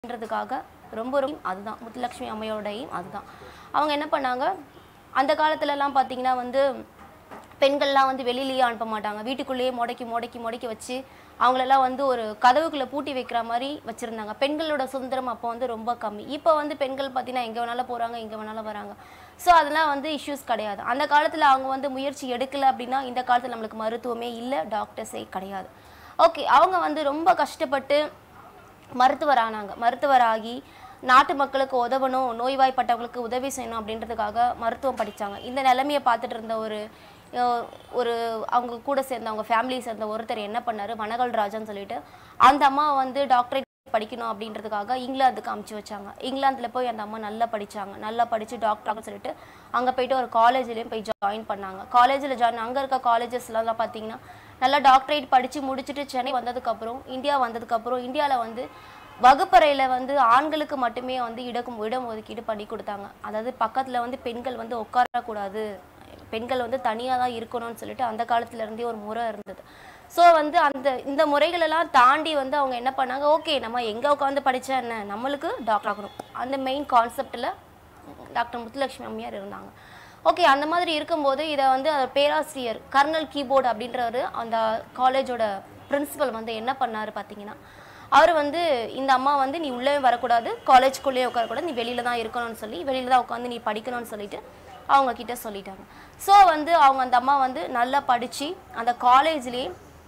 அப்படின்றதுக்காக ரொம்ப ரொம்ப அதுதான் முத்துலட்சுமி அம்மையோடையும் அதுதான் அவங்க என்ன பண்ணாங்க அந்த காலத்துலலாம் பார்த்தீங்கன்னா வந்து பெண்கள்லாம் வந்து வெளியிலேயே அனுப்ப மாட்டாங்க வீட்டுக்குள்ளேயே முடக்கி முடக்கி முடக்கி வச்சு அவங்களெல்லாம் வந்து ஒரு கதவுக்குள்ளே பூட்டி வைக்கிற மாதிரி வச்சுருந்தாங்க பெண்களோட சுதந்திரம் அப்போ வந்து ரொம்ப கம்மி இப்போ வந்து பெண்கள் பார்த்தீங்கன்னா எங்கே வேணாலும் போகிறாங்க எங்கே வேணாலும் வராங்க ஸோ அதெல்லாம் வந்து இஷ்யூஸ் கிடையாது அந்த காலத்தில் அவங்க வந்து முயற்சி எடுக்கலை அப்படின்னா இந்த காலத்தில் நம்மளுக்கு மருத்துவமே இல்லை டாக்டர்ஸே கிடையாது ஓகே அவங்க வந்து ரொம்ப கஷ்டப்பட்டு மருத்துவர் ஆனாங்க மருத்துவர் ஆகி நாட்டு மக்களுக்கு உதவணும் நோய்வாய்ப்பட்டவங்களுக்கு உதவி செய்யணும் அப்படின்றதுக்காக மருத்துவம் படிச்சாங்க இந்த நிலைமையை பார்த்துட்டு இருந்த ஒரு அஹ், ஒரு அவங்க கூட சேர்ந்த அவங்க ஃபேமிலி சேர்ந்த ஒருத்தர் என்ன பண்ணாரு வனகல் ராஜான்னு சொல்லிட்டு அந்த அம்மா வந்து டாக்டரேட் படிக்கணும் அப்படின்றதுக்காக இங்கிலாந்துக்கு அமுச்சு வச்சாங்க இங்கிலாந்தில் போய் அந்த அம்மா நல்லா படிச்சாங்க நல்லா படித்து டாக்டர் சொல்லிட்டு அங்கே போயிட்டு ஒரு காலேஜ்லேயும் போய் ஜாயின் பண்ணாங்க காலேஜில் ஜாயின் அங்கே இருக்க காலேஜஸ்லாம் பார்த்தீங்கன்னா நல்லா டாக்டரேட் படித்து முடிச்சுட்டு சென்னை வந்ததுக்கப்புறம் இந்தியா வந்ததுக்கப்புறம் இந்தியாவில் வந்து வகுப்பறையில் வந்து ஆண்களுக்கு மட்டுமே வந்து இடக்கும் இடம் ஒதுக்கீடு பண்ணி கொடுத்தாங்க அதாவது பக்கத்தில் வந்து பெண்கள் வந்து உட்காரக்கூடாது பெண்கள் வந்து தனியாக தான் இருக்கணும்னு சொல்லிட்டு அந்த காலத்துல இருந்தே ஒரு முறை இருந்தது ஸோ வந்து அந்த இந்த முறைகளெல்லாம் தாண்டி வந்து அவங்க என்ன பண்ணாங்க ஓகே நம்ம எங்கே உட்காந்து படிச்சா என்ன நம்மளுக்கு டாக்டர் ஆகணும் அந்த மெயின் கான்செப்டில் டாக்டர் முத்துலட்சுமி அம்மையார் இருந்தாங்க ஓகே அந்த மாதிரி இருக்கும்போது இதை வந்து அந்த பேராசிரியர் கர்னல் கீபோர்டு அப்படின்றவர் அந்த காலேஜோட பிரின்சிபல் வந்து என்ன பண்ணாரு பார்த்தீங்கன்னா அவர் வந்து இந்த அம்மா வந்து நீ உள்ளே வரக்கூடாது காலேஜ்குள்ளேயே உட்காரக்கூடாது நீ வெளியில தான் இருக்கணும்னு சொல்லி வெளியில தான் உட்காந்து நீ படிக்கணும்னு சொல்லிட்டு அவங்க கிட்ட சொல்லிட்டாங்க ஸோ வந்து அவங்க அந்த அம்மா வந்து நல்லா படித்து அந்த காலேஜ்லேயே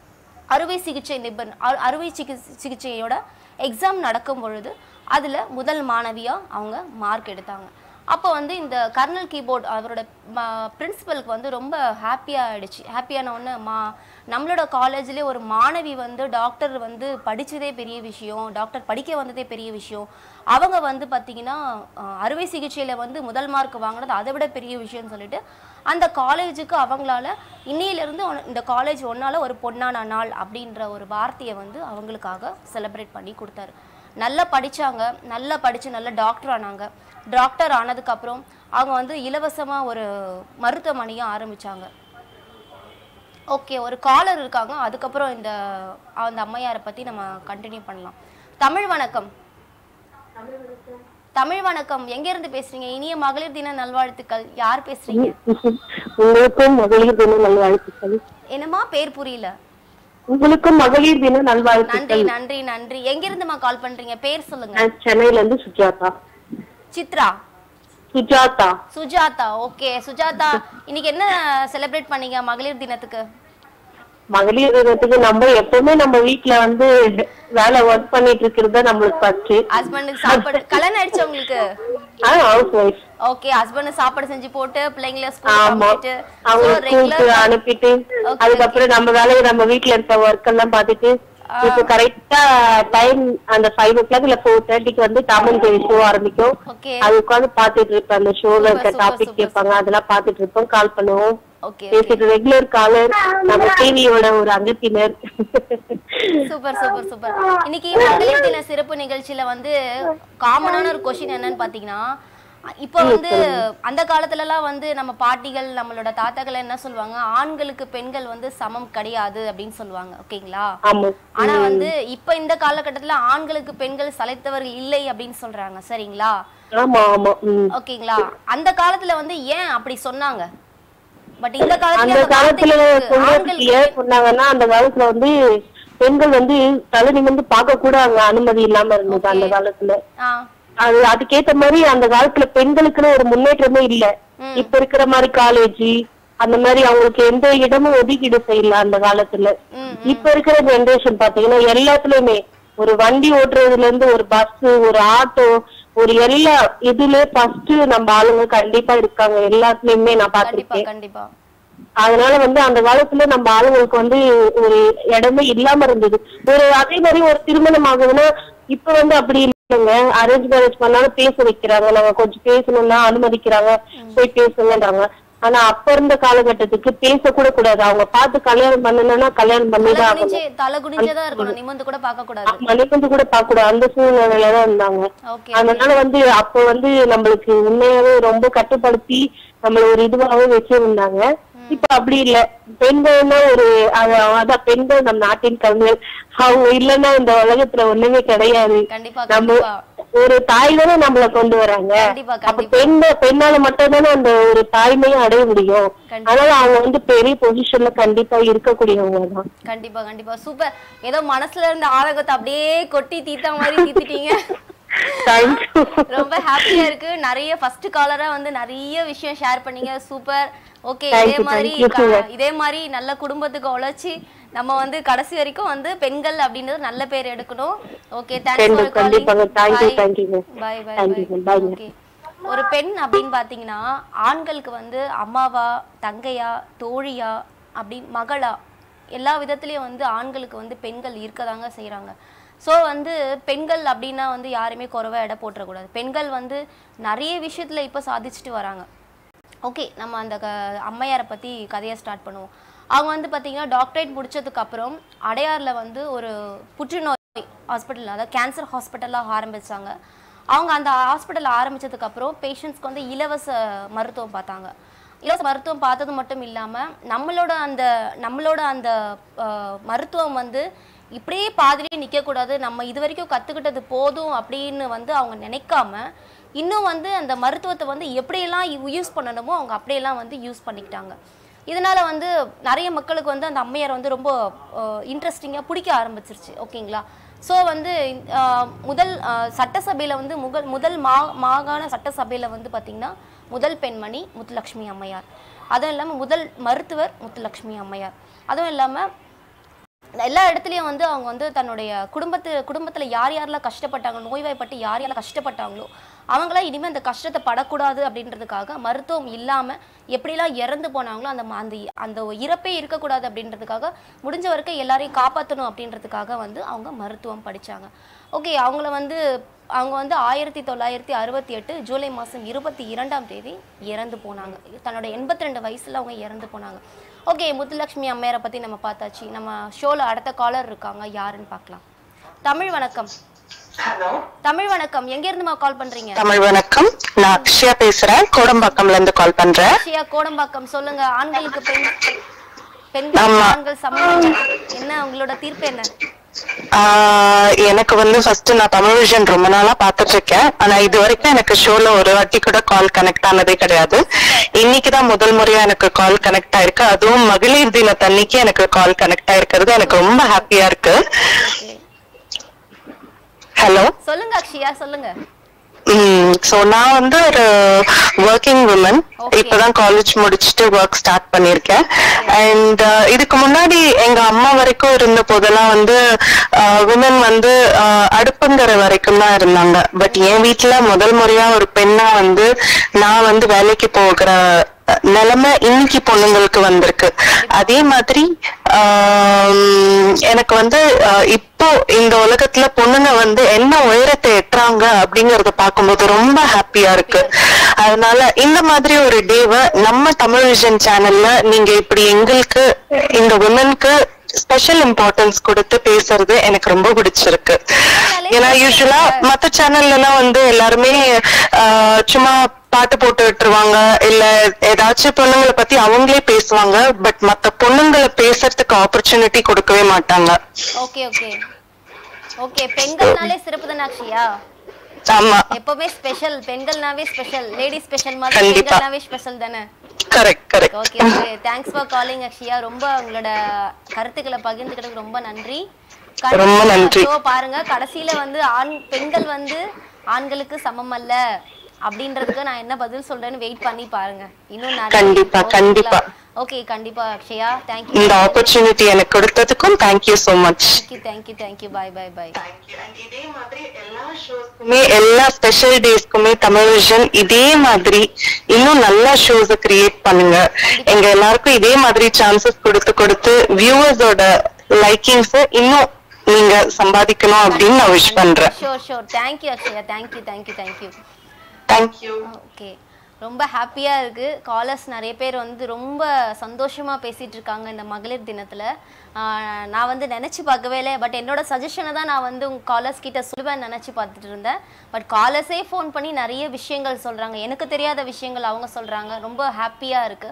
அறுவை சிகிச்சை நிபுணர் அ- அறுவை சிகிச்சை சிகிச்சையோட எக்ஸாம் நடக்கும் பொழுது அதில் முதல் மாணவியாக அவங்க மார்க் எடுத்தாங்க அப்போ வந்து இந்த கர்னல் கீபோர்ட் அவரோட பிரின்சிபலுக்கு வந்து ரொம்ப ஹாப்பியாக ஆயிடுச்சு ஹாப்பியான உடனே மா நம்மளோட காலேஜ்லேயே ஒரு மாணவி வந்து டாக்டர் வந்து படிச்சதே பெரிய விஷயம் டாக்டர் படிக்க வந்ததே பெரிய விஷயம் அவங்க வந்து பார்த்தீங்கன்னா அஹ், அறுவை சிகிச்சையில் வந்து முதல் மார்க் வாங்கினது அதை விட பெரிய விஷயம்னு சொல்லிட்டு அந்த காலேஜுக்கு அவங்களால இன்னையிலேருந்து இந்த காலேஜ் ஒன்னால ஒரு பொன்னான நாள் அப்படின்ற ஒரு வார்த்தையை வந்து அவங்களுக்காக செலிப்ரேட் பண்ணி கொடுத்தாரு நல்லா படிச்சாங்க நல்லா படித்து நல்ல டாக்டர் ஆனாங்க டாக்டர் ஆனதுக்கப்புறம் அவங்க வந்து இலவசமாக ஒரு மருத்துவமனையை ஆரம்பிச்சாங்க ஓகே ஒரு காலர் இருக்காங்க அதுக்கப்புறம் இந்த அந்த அம்மையாரை பற்றி நம்ம கண்டினியூ பண்ணலாம் தமிழ் வணக்கம் தமிழ் வணக்கம் எங்க இருந்து பேசுறீங்க இனிய மகளிர் தின நல்வாழ்த்துக்கள் யார் பேசுறீங்க உங்களுக்கும் மகளிர் தின நல்வாழ்த்துக்கள் என்னம்மா பேர் புரியல உங்களுக்கும் மகளிர் தின நல்வாழ்த்துக்கள் நன்றி நன்றி நன்றி எங்க இருந்துமா கால் பண்றீங்க பேர் சொல்லுங்க நான் சென்னையில இருந்து சுஜாதா சித்ரா சுஜாதா சுஜாதா ஓகே சுஜாதா இன்னைக்கு என்ன செலிப்ரேட் பண்ணீங்க மகளிர் தினத்துக்கு மகளிர் தினத்துக்கு நம்ம எப்பவுமே நம்ம வீட்ல வந்து வேலை ஒர்க் பண்ணிட்டு இருக்கிறது தான் நம்மளுக்கு ஃபர்ஸ்ட் ஹஸ்பண்டுக்கு சாப்பாடு கல்யாணம் ஆயிடுச்சு உங்களுக்கு ஹவுஸ் ஒய்ஃப் ஓகே ஹஸ்பண்ட் சாப்பாடு செஞ்சு போட்டு பிள்ளைங்கள ஸ்கூல் ஆமா அனுப்பிட்டு அவங்க ஸோ ஸ்கூலுக்கு ரெகுலர் அனுப்பிட்டு Okay, அதுக்கப்புறம் நம்ம வேலையை நம்ம வீட்ல இருக்க ஒர்க் எல்லாம் பார்த்துட்டு இப்போ கரெக்டா டைம் அந்த ஃபைவ் ஓ கிளாக் இல்ல ஃபோர் தேர்ட்டிக்கு வந்து டாமன் ஜெரி ஷோ ஆரம்பிக்கும் ஓகே அது உட்காந்து பாத்துட்டு இருப்பேன் அந்த ஷோல இருக்க super, டாபிக் super, கேட்பாங்க அதெல்லாம் பாத்துட்டு இருப்போம் கால் பண்ணுவோம் ஓகே பேசிட்டு ரெகுலர் காலர் நம்ம டிவியோட ஒரு அங்கத்தினர் சூப்பர் சூப்பர் சூப்பர் இன்னைக்கு மகளிர் தின சிறப்பு நிகழ்ச்சியில வந்து காமனான ஒரு கொஸ்டின் என்னன்னு பாத்தீங்கன்னா இப்போ வந்து அந்த காலத்துல எல்லாம் வந்து நம்ம பாட்டிகள் நம்மளோட தாத்தாக்கள் என்ன சொல்லுவாங்க ஆண்களுக்கு பெண்கள் வந்து சமம் கிடையாது அப்படின்னு சொல்லுவாங்க ஓகேங்களா ஆமா ஆனா வந்து இப்ப இந்த காலகட்டத்துல ஆண்களுக்கு பெண்கள் சளைத்தவர்கள் இல்லை அப்படின்னு சொல்றாங்க சரிங்களா ஆமா ஆமா உம் ஓகேங்களா அந்த காலத்துல வந்து ஏன் அப்படி சொன்னாங்க பட் இந்த அந்த காலத்துல காலத்துல சொல்றதுக்கு ஆண்களுக்கு ஏன் சொன்னாங்கன்னா அந்த காலத்துல வந்து பெண்கள் வந்து தலை நிமிர்ந்து பார்க்க கூட அங்க அனுமதி இல்லாம இருந்தது அந்த காலத்துல ஆ அது அதுக்கேத்த மாதிரி அந்த காலத்துல பெண்களுக்குன்னு ஒரு முன்னேற்றமே இல்ல ம். இப்ப இருக்கிற மாதிரி காலேஜ் அந்த மாதிரி அவங்களுக்கு எந்த இடமும் ஒதுக்கீடு செய்யல அந்த காலத்துல ம் இப்ப இருக்கிற ஜெனரேஷன் பாத்தீங்கன்னா எல்லாத்துலயுமே ஒரு வண்டி ஓட்டுறதுல இருந்து ஒரு பஸ் ஒரு ஆட்டோ ஒரு எல்லா இதுல ஃபர்ஸ்ட் நம்ம ஆளுங்க கண்டிப்பா இருக்காங்க எல்லாத்துலயுமே நான் கண்டிப்பா பாத்திருக்கேன் கண்டிப்பா அதனால வந்து அந்த காலத்துல நம்ம ஆளுங்களுக்கு வந்து ஒரு இடமே இல்லாம இருந்தது ஒரு அதே மாதிரி ஒரு திருமணம் ஆகுதுன்னா இப்ப வந்து அப்படி இல்லைங்க அரேஞ்ச் மேரேஜ் பண்ணாலும் பேச வைக்கிறாங்க நாங்க கொஞ்சம் பேசணும்னா அனுமதிக்கிறாங்க போய் பேசுங்கன்றாங்க ஆனா அப்ப இருந்த காலகட்டத்துக்கு பேச கூட கூடாது அவங்க பார்த்து கல்யாணம் பண்ணணும்னா கல்யாணம் பண்ணிதான் தலை ஆகணும் குனிஞ்சே தலை குனிஞ்சே இருக்கணும் நிமிர்ந்து கூட பார்க்க கூடாது மணிக்கு கூட பார்க்க கூடாது அந்த சூழ்நிலையில தான் இருந்தாங்க ஓகே அதனால வந்து அப்ப வந்து நம்மளுக்கு உண்மையாவே ரொம்ப கட்டுப்படுத்தி நம்மள ஒரு இதுவாவே வச்சிருந்தாங்க இப்ப அப்படி இல்ல பெண்கள்னா ஒரு அது- அதான் பெண்கள் நம் நாட்டின் கவிஞர் அவங்க இல்லைன்னா இந்த உலகத்துல ஒண்ணுமே கிடையாது கண்டிப்பா நம்ம கண்டிப்பா ஒரு தாய் தானே நம்மள கொண்டு வராங்க கண்டிப்பா அப்ப கண்டிப்பா பெண் பெண்ணால மட்டும் தானே அந்த ஒரு தாய்மையை அடைய முடியும் கண்டிப்பா. அதனால அவங்க வந்து பெரிய பொசிஷன்ல கண்டிப்பா இருக்கக்கூடியவங்க தான் கண்டிப்பா கண்டிப்பா சூப்பர் ஏதோ மனசுல இருந்த ஆதகத்தை அப்படியே கொட்டி தீத்தா மாதிரி தீத்திட்டீங்க தேங்க்யூ ரொம்ப ஹாப்பியா இருக்கு நிறைய ஃபர்ஸ்ட் காலரா வந்து நிறைய விஷயம் ஷேர் பண்ணீங்க சூப்பர் ஓகே Thank இதே you, மாதிரி thank you. க- இதே மாதிரி நல்ல குடும்பத்துக்கு உழைச்சி நம்ம வந்து கடைசி வரைக்கும் வந்து பெண்கள் அப்படின்றது நல்ல பேர் எடுக்கணும் ஓகே தேங்க்ஸ் ஃபார் கண்டிப்பா, கண்டிப்பாங்க. Thank you, thank you. Bye bye Thank you, bye. Okay ஒரு பெண் அப்படின்னு பாத்தீங்கன்னா ஆண்களுக்கு வந்து அம்மாவா தங்கையா தோழியா அப்படி மகளா எல்லா விதத்துலயும் வந்து ஆண்களுக்கு வந்து பெண்கள் இருக்கதாங்க செய்றாங்க ஸோ வந்து பெண்கள் அப்படின்னா வந்து யாருமே குறைவா எடை போட்டுறக்கூடாது பெண்கள் வந்து நிறைய விஷயத்துல இப்போ சாதிச்சுட்டு வராங்க ஓகே நம்ம அந்த க அம்மையாரை பற்றி கதையை ஸ்டார்ட் பண்ணுவோம் அவங்க வந்து பார்த்தீங்கன்னா டாக்டரேட் முடிச்சதுக்கு அப்புறம் அடையாரில் வந்து ஒரு புற்றுநோய் ஹாஸ்பிட்டல் அதாவது கேன்சர் ஹாஸ்பிட்டலாக ஆரம்பிச்சாங்க அவங்க அந்த ஹாஸ்பிட்டல் ஆரம்பிச்சதுக்கு அப்புறம் பேஷண்ட்ஸ்க்கு வந்து இலவச மருத்துவம் பார்த்தாங்க இலவச மருத்துவம் பார்த்தது மட்டும் இல்லாமல் நம்மளோட அந்த நம்மளோட அந்த அஹ், மருத்துவம் வந்து இப்படியே பாதிலேயே நிற்கக்கூடாது நம்ம இது வரைக்கும் கற்றுக்கிட்டது போதும் அப்படின்னு வந்து அவங்க நினைக்காம இன்னும் வந்து அந்த மருத்துவத்தை வந்து எப்படியெல்லாம் யூஸ் பண்ணணுமோ அவங்க அப்படியெல்லாம் வந்து யூஸ் பண்ணிக்கிட்டாங்க இதனால வந்து நிறைய மக்களுக்கு வந்து அந்த அம்மையார் வந்து ரொம்ப இன்ட்ரெஸ்டிங்காக பிடிக்க ஆரம்பிச்சிருச்சு ஓகேங்களா ஸோ வந்து அஹ், முதல் அஹ், சட்டசபையில வந்து முகல் முதல் மா மாகாண சட்டசபையில வந்து பார்த்தீங்கன்னா முதல் பெண்மணி முத்துலட்சுமி அம்மையார் அதுவும் இல்லாமல் முதல் மருத்துவர் முத்துலட்சுமி அம்மையார் அதுவும் இல்லாமல் எல்லா இடத்துலையும் வந்து அவங்க வந்து தன்னுடைய குடும்பத்து குடும்பத்துல யார் யாரெல்லாம் கஷ்டப்பட்டாங்க நோய்வாய்ப்பட்டு யார் யாரெல்லாம் கஷ்டப்பட்டாங்களோ அவங்களாம் இனிமே அந்த கஷ்டத்தை படக்கூடாது அப்படின்றதுக்காக மருத்துவம் இல்லாம எப்படிலாம் இறந்து போனாங்களோ அந்த ம- அந்த அந்த இறப்பே இருக்கக்கூடாது அப்படின்றதுக்காக முடிஞ்ச வரைக்கும் எல்லாரையும் காப்பாற்றணும் அப்படின்றதுக்காக வந்து அவங்க மருத்துவம் படிச்சாங்க ஓகே அவங்கள வந்து அவங்க வந்து ஆயிரத்தி தொள்ளாயிரத்தி அறுபத்தி எட்டு ஜூலை மாதம் இருபத்தி இரண்டாம் தேதி இறந்து போனாங்க தன்னோட எண்பத்தி ரெண்டு வயசுல அவங்க இறந்து போனாங்க ஓகே முத்துலட்சுமி அம்மையாரை பத்தி நம்ம பார்த்தாச்சு நம்ம ஷோல அடுத்த காலர் இருக்காங்க யாருன்னு பார்க்கலாம் தமிழ் வணக்கம் ஹலோ தமிழ் வணக்கம் எங்க இருந்துமா கால் பண்றீங்க தமிழ் வணக்கம் நான் அக்ஷயா பேசுறேன் கோடம்பாக்கம்ல இருந்து கால் பண்றேன் ஷியா கோடம்பாக்கம் சொல்லுங்க ஆண்களுக்கு பெண் பெண்கள் ஆமா. ஆண்கள் சமம் என்ன உங்களோட தீர்ப்பு என்ன ஆஹ் எனக்கு வந்து ஃபர்ஸ்ட் நான் தமிழ் விஷன் ரொம்ப நாளா பாத்துட்டு இருக்கேன் ஆனா இது வரைக்கும் எனக்கு ஷோல ஒரு வாட்டி கூட கால் கனெக்ட் ஆனதே கிடையாது இன்னைக்குதான் முதல் முறையா எனக்கு கால் கனெக்ட் ஆயிருக்கு அதுவும் மகளிர் தினத்தன்னைக்கு எனக்கு கால் கனெக்ட் ஆயிருக்கிறது எனக்கு ரொம்ப ஹாப்பியா இருக்கு ஹலோ சொல்லுங்க அக்ஷயா சொல்லுங்க சோ நான் வந்து ஒரு ஒர்க்கிங் உமன் Okay. இப்பதான் காலேஜ் முடிச்சுட்டு ஒர்க் ஸ்டார்ட் பண்ணிருக்கேன் அண்ட் இதுக்கு முன்னாடி எங்க அம்மா வரைக்கும் இருந்த போதெல்லாம் வந்து விமன் வந்து uh, அடுப்புங்கிற வரைக்கும் தான் இருந்தாங்க பட் என் வீட்ல முதல் முறையா ஒரு பெண்ணா வந்து நான் வந்து வேலைக்கு போகிற அஹ், நிலைமை இன்னைக்கு பொண்ணுங்களுக்கு வந்திருக்கு அதே மாதிரி ஆம், எனக்கு வந்து அஹ், இப்போ இந்த உலகத்துல பொண்ணுங்க வந்து என்ன உயரத்தை எட்டுறாங்க அப்படிங்கறத பார்க்கும்போது ரொம்ப ஹாப்பியா இருக்கு அதனால இந்த மாதிரி ஒரு டேவை நம்ம தமிழ் விஷன் சேனல்ல நீங்க இப்படி எங்களுக்கு இந்த உமனுக்கு ஸ்பெஷல் இம்பார்ட்டன்ஸ் கொடுத்து பேசுறது எனக்கு ரொம்ப பிடிச்சிருக்கு ஏன்னா யூஸ்வலா மத்த சேனல்ல எல்லாம் வந்து எல்லாருமே ஆஹ், சும்மா பாட்டு போட்டு விட்டுருவாங்க இல்ல ஏதாச்சும் பொண்ணுங்களை பத்தி அவங்களே பேசுவாங்க பட் மத்த பொண்ணுங்களை பேசுறதுக்கு ஆப்பர்ச்சுனிட்டி கொடுக்கவே மாட்டாங்க ஓகே ஓகே ஓகே பெண்கள்னாலே சிறப்பு தானே அக்ஷயா ஆமா எப்பவுமே ஸ்பெஷல் பெண்கள்னாவே ஸ்பெஷல் லேடி ஸ்பெஷல் மாதிரி கண்டிப்பா. பெண்கள்னாவே ஸ்பெஷல் தானே correct correct okay okay thanks for calling Akshaya ரொம்ப உங்களோட கருத்துக்களை பகிர்ந்துக்கிட்டதுக்கு ரொம்ப நன்றி ரொம்ப நன்றி. ஷோ பாருங்க கடைசியில வந்து ஆண் பெண்கள் வந்து ஆண்களுக்கு சமம் அல்ல அப்படின்றதுக்கு நான் என்ன பதில் சொல்றேன்னு வெயிட் பண்ணி பாருங்க இன்னும் நிறைய கண்டிப்பா, கண்டிப்பா. ஓகே கண்டிப்பா அக்ஷயா இந்த தேங்க்யூ ஆப்பர்ச்சுனிட்டி எனக்கு கொடுத்ததுக்கும் thank you so much thank you thank you thank you bye bye bye இதே மாதிரி எல்லா ஷோஸ்க்குமே எல்லா ஸ்பெஷல் டேஸ்க்குமே தமிழ் விஷன் இதே மாதிரி இன்னும் நல்ல ஷோஸ் கிரியேட் பண்ணுங்க எங்க எல்லாருக்கும் இதே மாதிரி சான்சஸ் கொடுத்து கொடுத்து வியூவர்ஸோட லைக்கிங்ஸ் இன்னும் நீங்க சம்பாதிக்கணும் அப்படின்னு நான் விஷ் பண்றேன் sure sure thank you Akshaya thank you thank you thank you thank you okay ரொம்ப ஹாப்பியாக இருக்குது காலர்ஸ் நிறைய பேர் வந்து ரொம்ப சந்தோஷமாக பேசிகிட்டு இருக்காங்க இந்த மகளிர் தினத்தில் நான் வந்து நினச்சி பார்க்கவே இல்லை பட் என்னோட சஜஷனை தான் நான் வந்து உங்கள் காலர்ஸ் கிட்ட சொல்லுவேன் நினச்சி பார்த்துட்டு இருந்தேன் பட் காலர்ஸே ஃபோன் பண்ணி நிறைய விஷயங்கள் சொல்கிறாங்க எனக்கு தெரியாத விஷயங்கள் அவங்க சொல்கிறாங்க ரொம்ப ஹாப்பியாக இருக்குது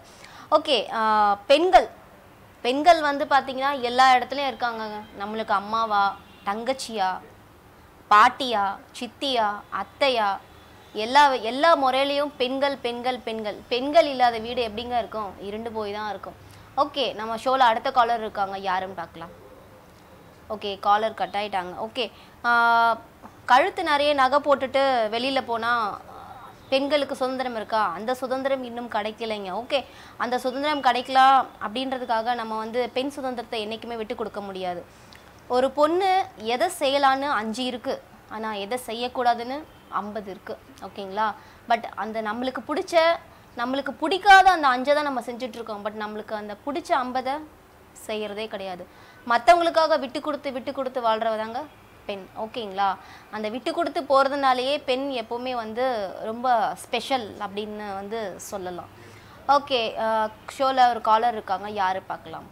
ஓகே பெண்கள் பெண்கள் வந்து பார்த்தீங்கன்னா எல்லா இடத்துலையும் இருக்காங்கங்க நம்மளுக்கு அம்மாவா தங்கச்சியா பாட்டியா சித்தியா அத்தையா எல்லா எல்லா முறையிலையும் பெண்கள் பெண்கள் பெண்கள் பெண்கள் இல்லாத வீடு எப்படிங்க இருக்கும் இருண்டு போய் தான் இருக்கும் ஓகே நம்ம ஷோவில் அடுத்த காலர் இருக்காங்க யாருன்னு பார்க்கலாம் ஓகே காலர் கட் ஆயிட்டாங்க ஓகே கழுத்து நிறைய நகை போட்டுட்டு வெளியில் போனால் பெண்களுக்கு சுதந்திரம் இருக்கா அந்த சுதந்திரம் இன்னும் கிடைக்கலைங்க ஓகே அந்த சுதந்திரம் கிடைக்கலாம் அப்படின்றதுக்காக நம்ம வந்து பெண் சுதந்திரத்தை என்றைக்குமே விட்டு கொடுக்க முடியாது ஒரு பொண்ணு எதை செய்யலான்னு அஞ்சு இருக்கு ஆனால் எதை செய்யக்கூடாதுன்னு ஐம்பது இருக்கு ஓகேங்களா பட் அந்த நம்மளுக்கு பிடிச்ச நம்மளுக்கு பிடிக்காத அந்த அஞ்சை தான் நம்ம செஞ்சுட்டு இருக்கோம் பட் நம்மளுக்கு அந்த பிடிச்ச ஐம்பதை செய்யறதே கிடையாது மற்றவங்களுக்காக விட்டு கொடுத்து விட்டு கொடுத்து வாழ்றவதாங்க பெண் ஓகேங்களா அந்த விட்டு கொடுத்து போகிறதுனாலேயே பெண் எப்போவுமே வந்து ரொம்ப ஸ்பெஷல் அப்படின்னு வந்து சொல்லலாம் ஓகே ஷோவில் ஒரு காலர் இருக்காங்க யார் பார்க்கலாம்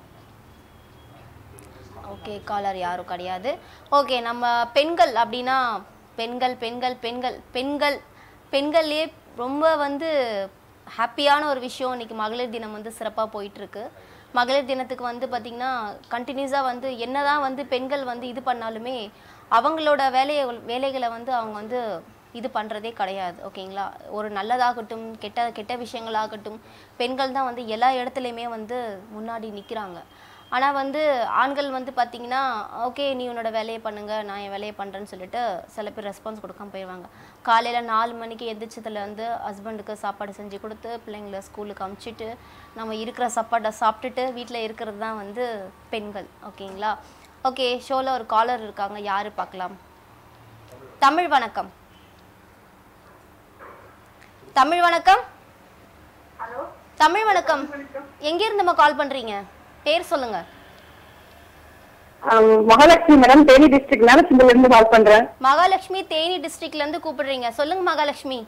ஓகே காலர் யாரும் கிடையாது ஓகே நம்ம பெண்கள் அப்படின்னா பெண்கள் பெண்கள் பெண்கள் பெண்கள் பெண்கள்லேயே ரொம்ப வந்து ஹாப்பியான ஒரு விஷயம் இன்னைக்கு மகளிர் தினம் வந்து சிறப்பாக போயிட்டுருக்கு மகளிர் தினத்துக்கு வந்து பார்த்திங்கன்னா கண்டினியூஸாக வந்து என்னதான் வந்து பெண்கள் வந்து இது பண்ணாலுமே அவங்களோட வேலையை வேலைகளை வந்து அவங்க வந்து இது பண்ணுறதே கிடையாது ஓகேங்களா ஒரு நல்லதாகட்டும் கெட்ட கெட்ட விஷயங்களாகட்டும் பெண்கள் தான் வந்து எல்லா இடத்துலையுமே வந்து முன்னாடி நிற்கிறாங்க ஆனால் வந்து ஆண்கள் வந்து பார்த்தீங்கன்னா ஓகே நீ உன்னோட வேலையை பண்ணுங்க நான் என் வேலையை பண்ணுறேன்னு சொல்லிட்டு சில பேர் ரெஸ்பான்ஸ் கொடுக்காம போயிடுவாங்க காலையில் நாலு மணிக்கு எந்திரிச்சதுல வந்து ஹஸ்பண்டுக்கு சாப்பாடு செஞ்சு கொடுத்து பிள்ளைங்கள ஸ்கூலுக்கு அமுச்சிட்டு நம்ம இருக்கிற சாப்பாடை சாப்பிட்டுட்டு வீட்டில் இருக்கிறது தான் வந்து பெண்கள் ஓகேங்களா ஓகே ஷோவில் ஒரு காலர் இருக்காங்க யார் பார்க்கலாம் தமிழ் வணக்கம் தமிழ் வணக்கம் தமிழ் வணக்கம் எங்கேருந்தும்மா கால் பண்ணுறீங்க பேர் சொல்லுங்க ஆம், மகாலட்சுமி மேடம் தேனி டிஸ்ட்ரிக்ட் மேலச்சிந்தில இருந்து கால் பண்றேன் மகாலட்சுமி தேனி டிஸ்ட்ரிக்ட்ல இருந்து கூப்பிடுறீங்க சொல்லுங்க மகாலட்சுமி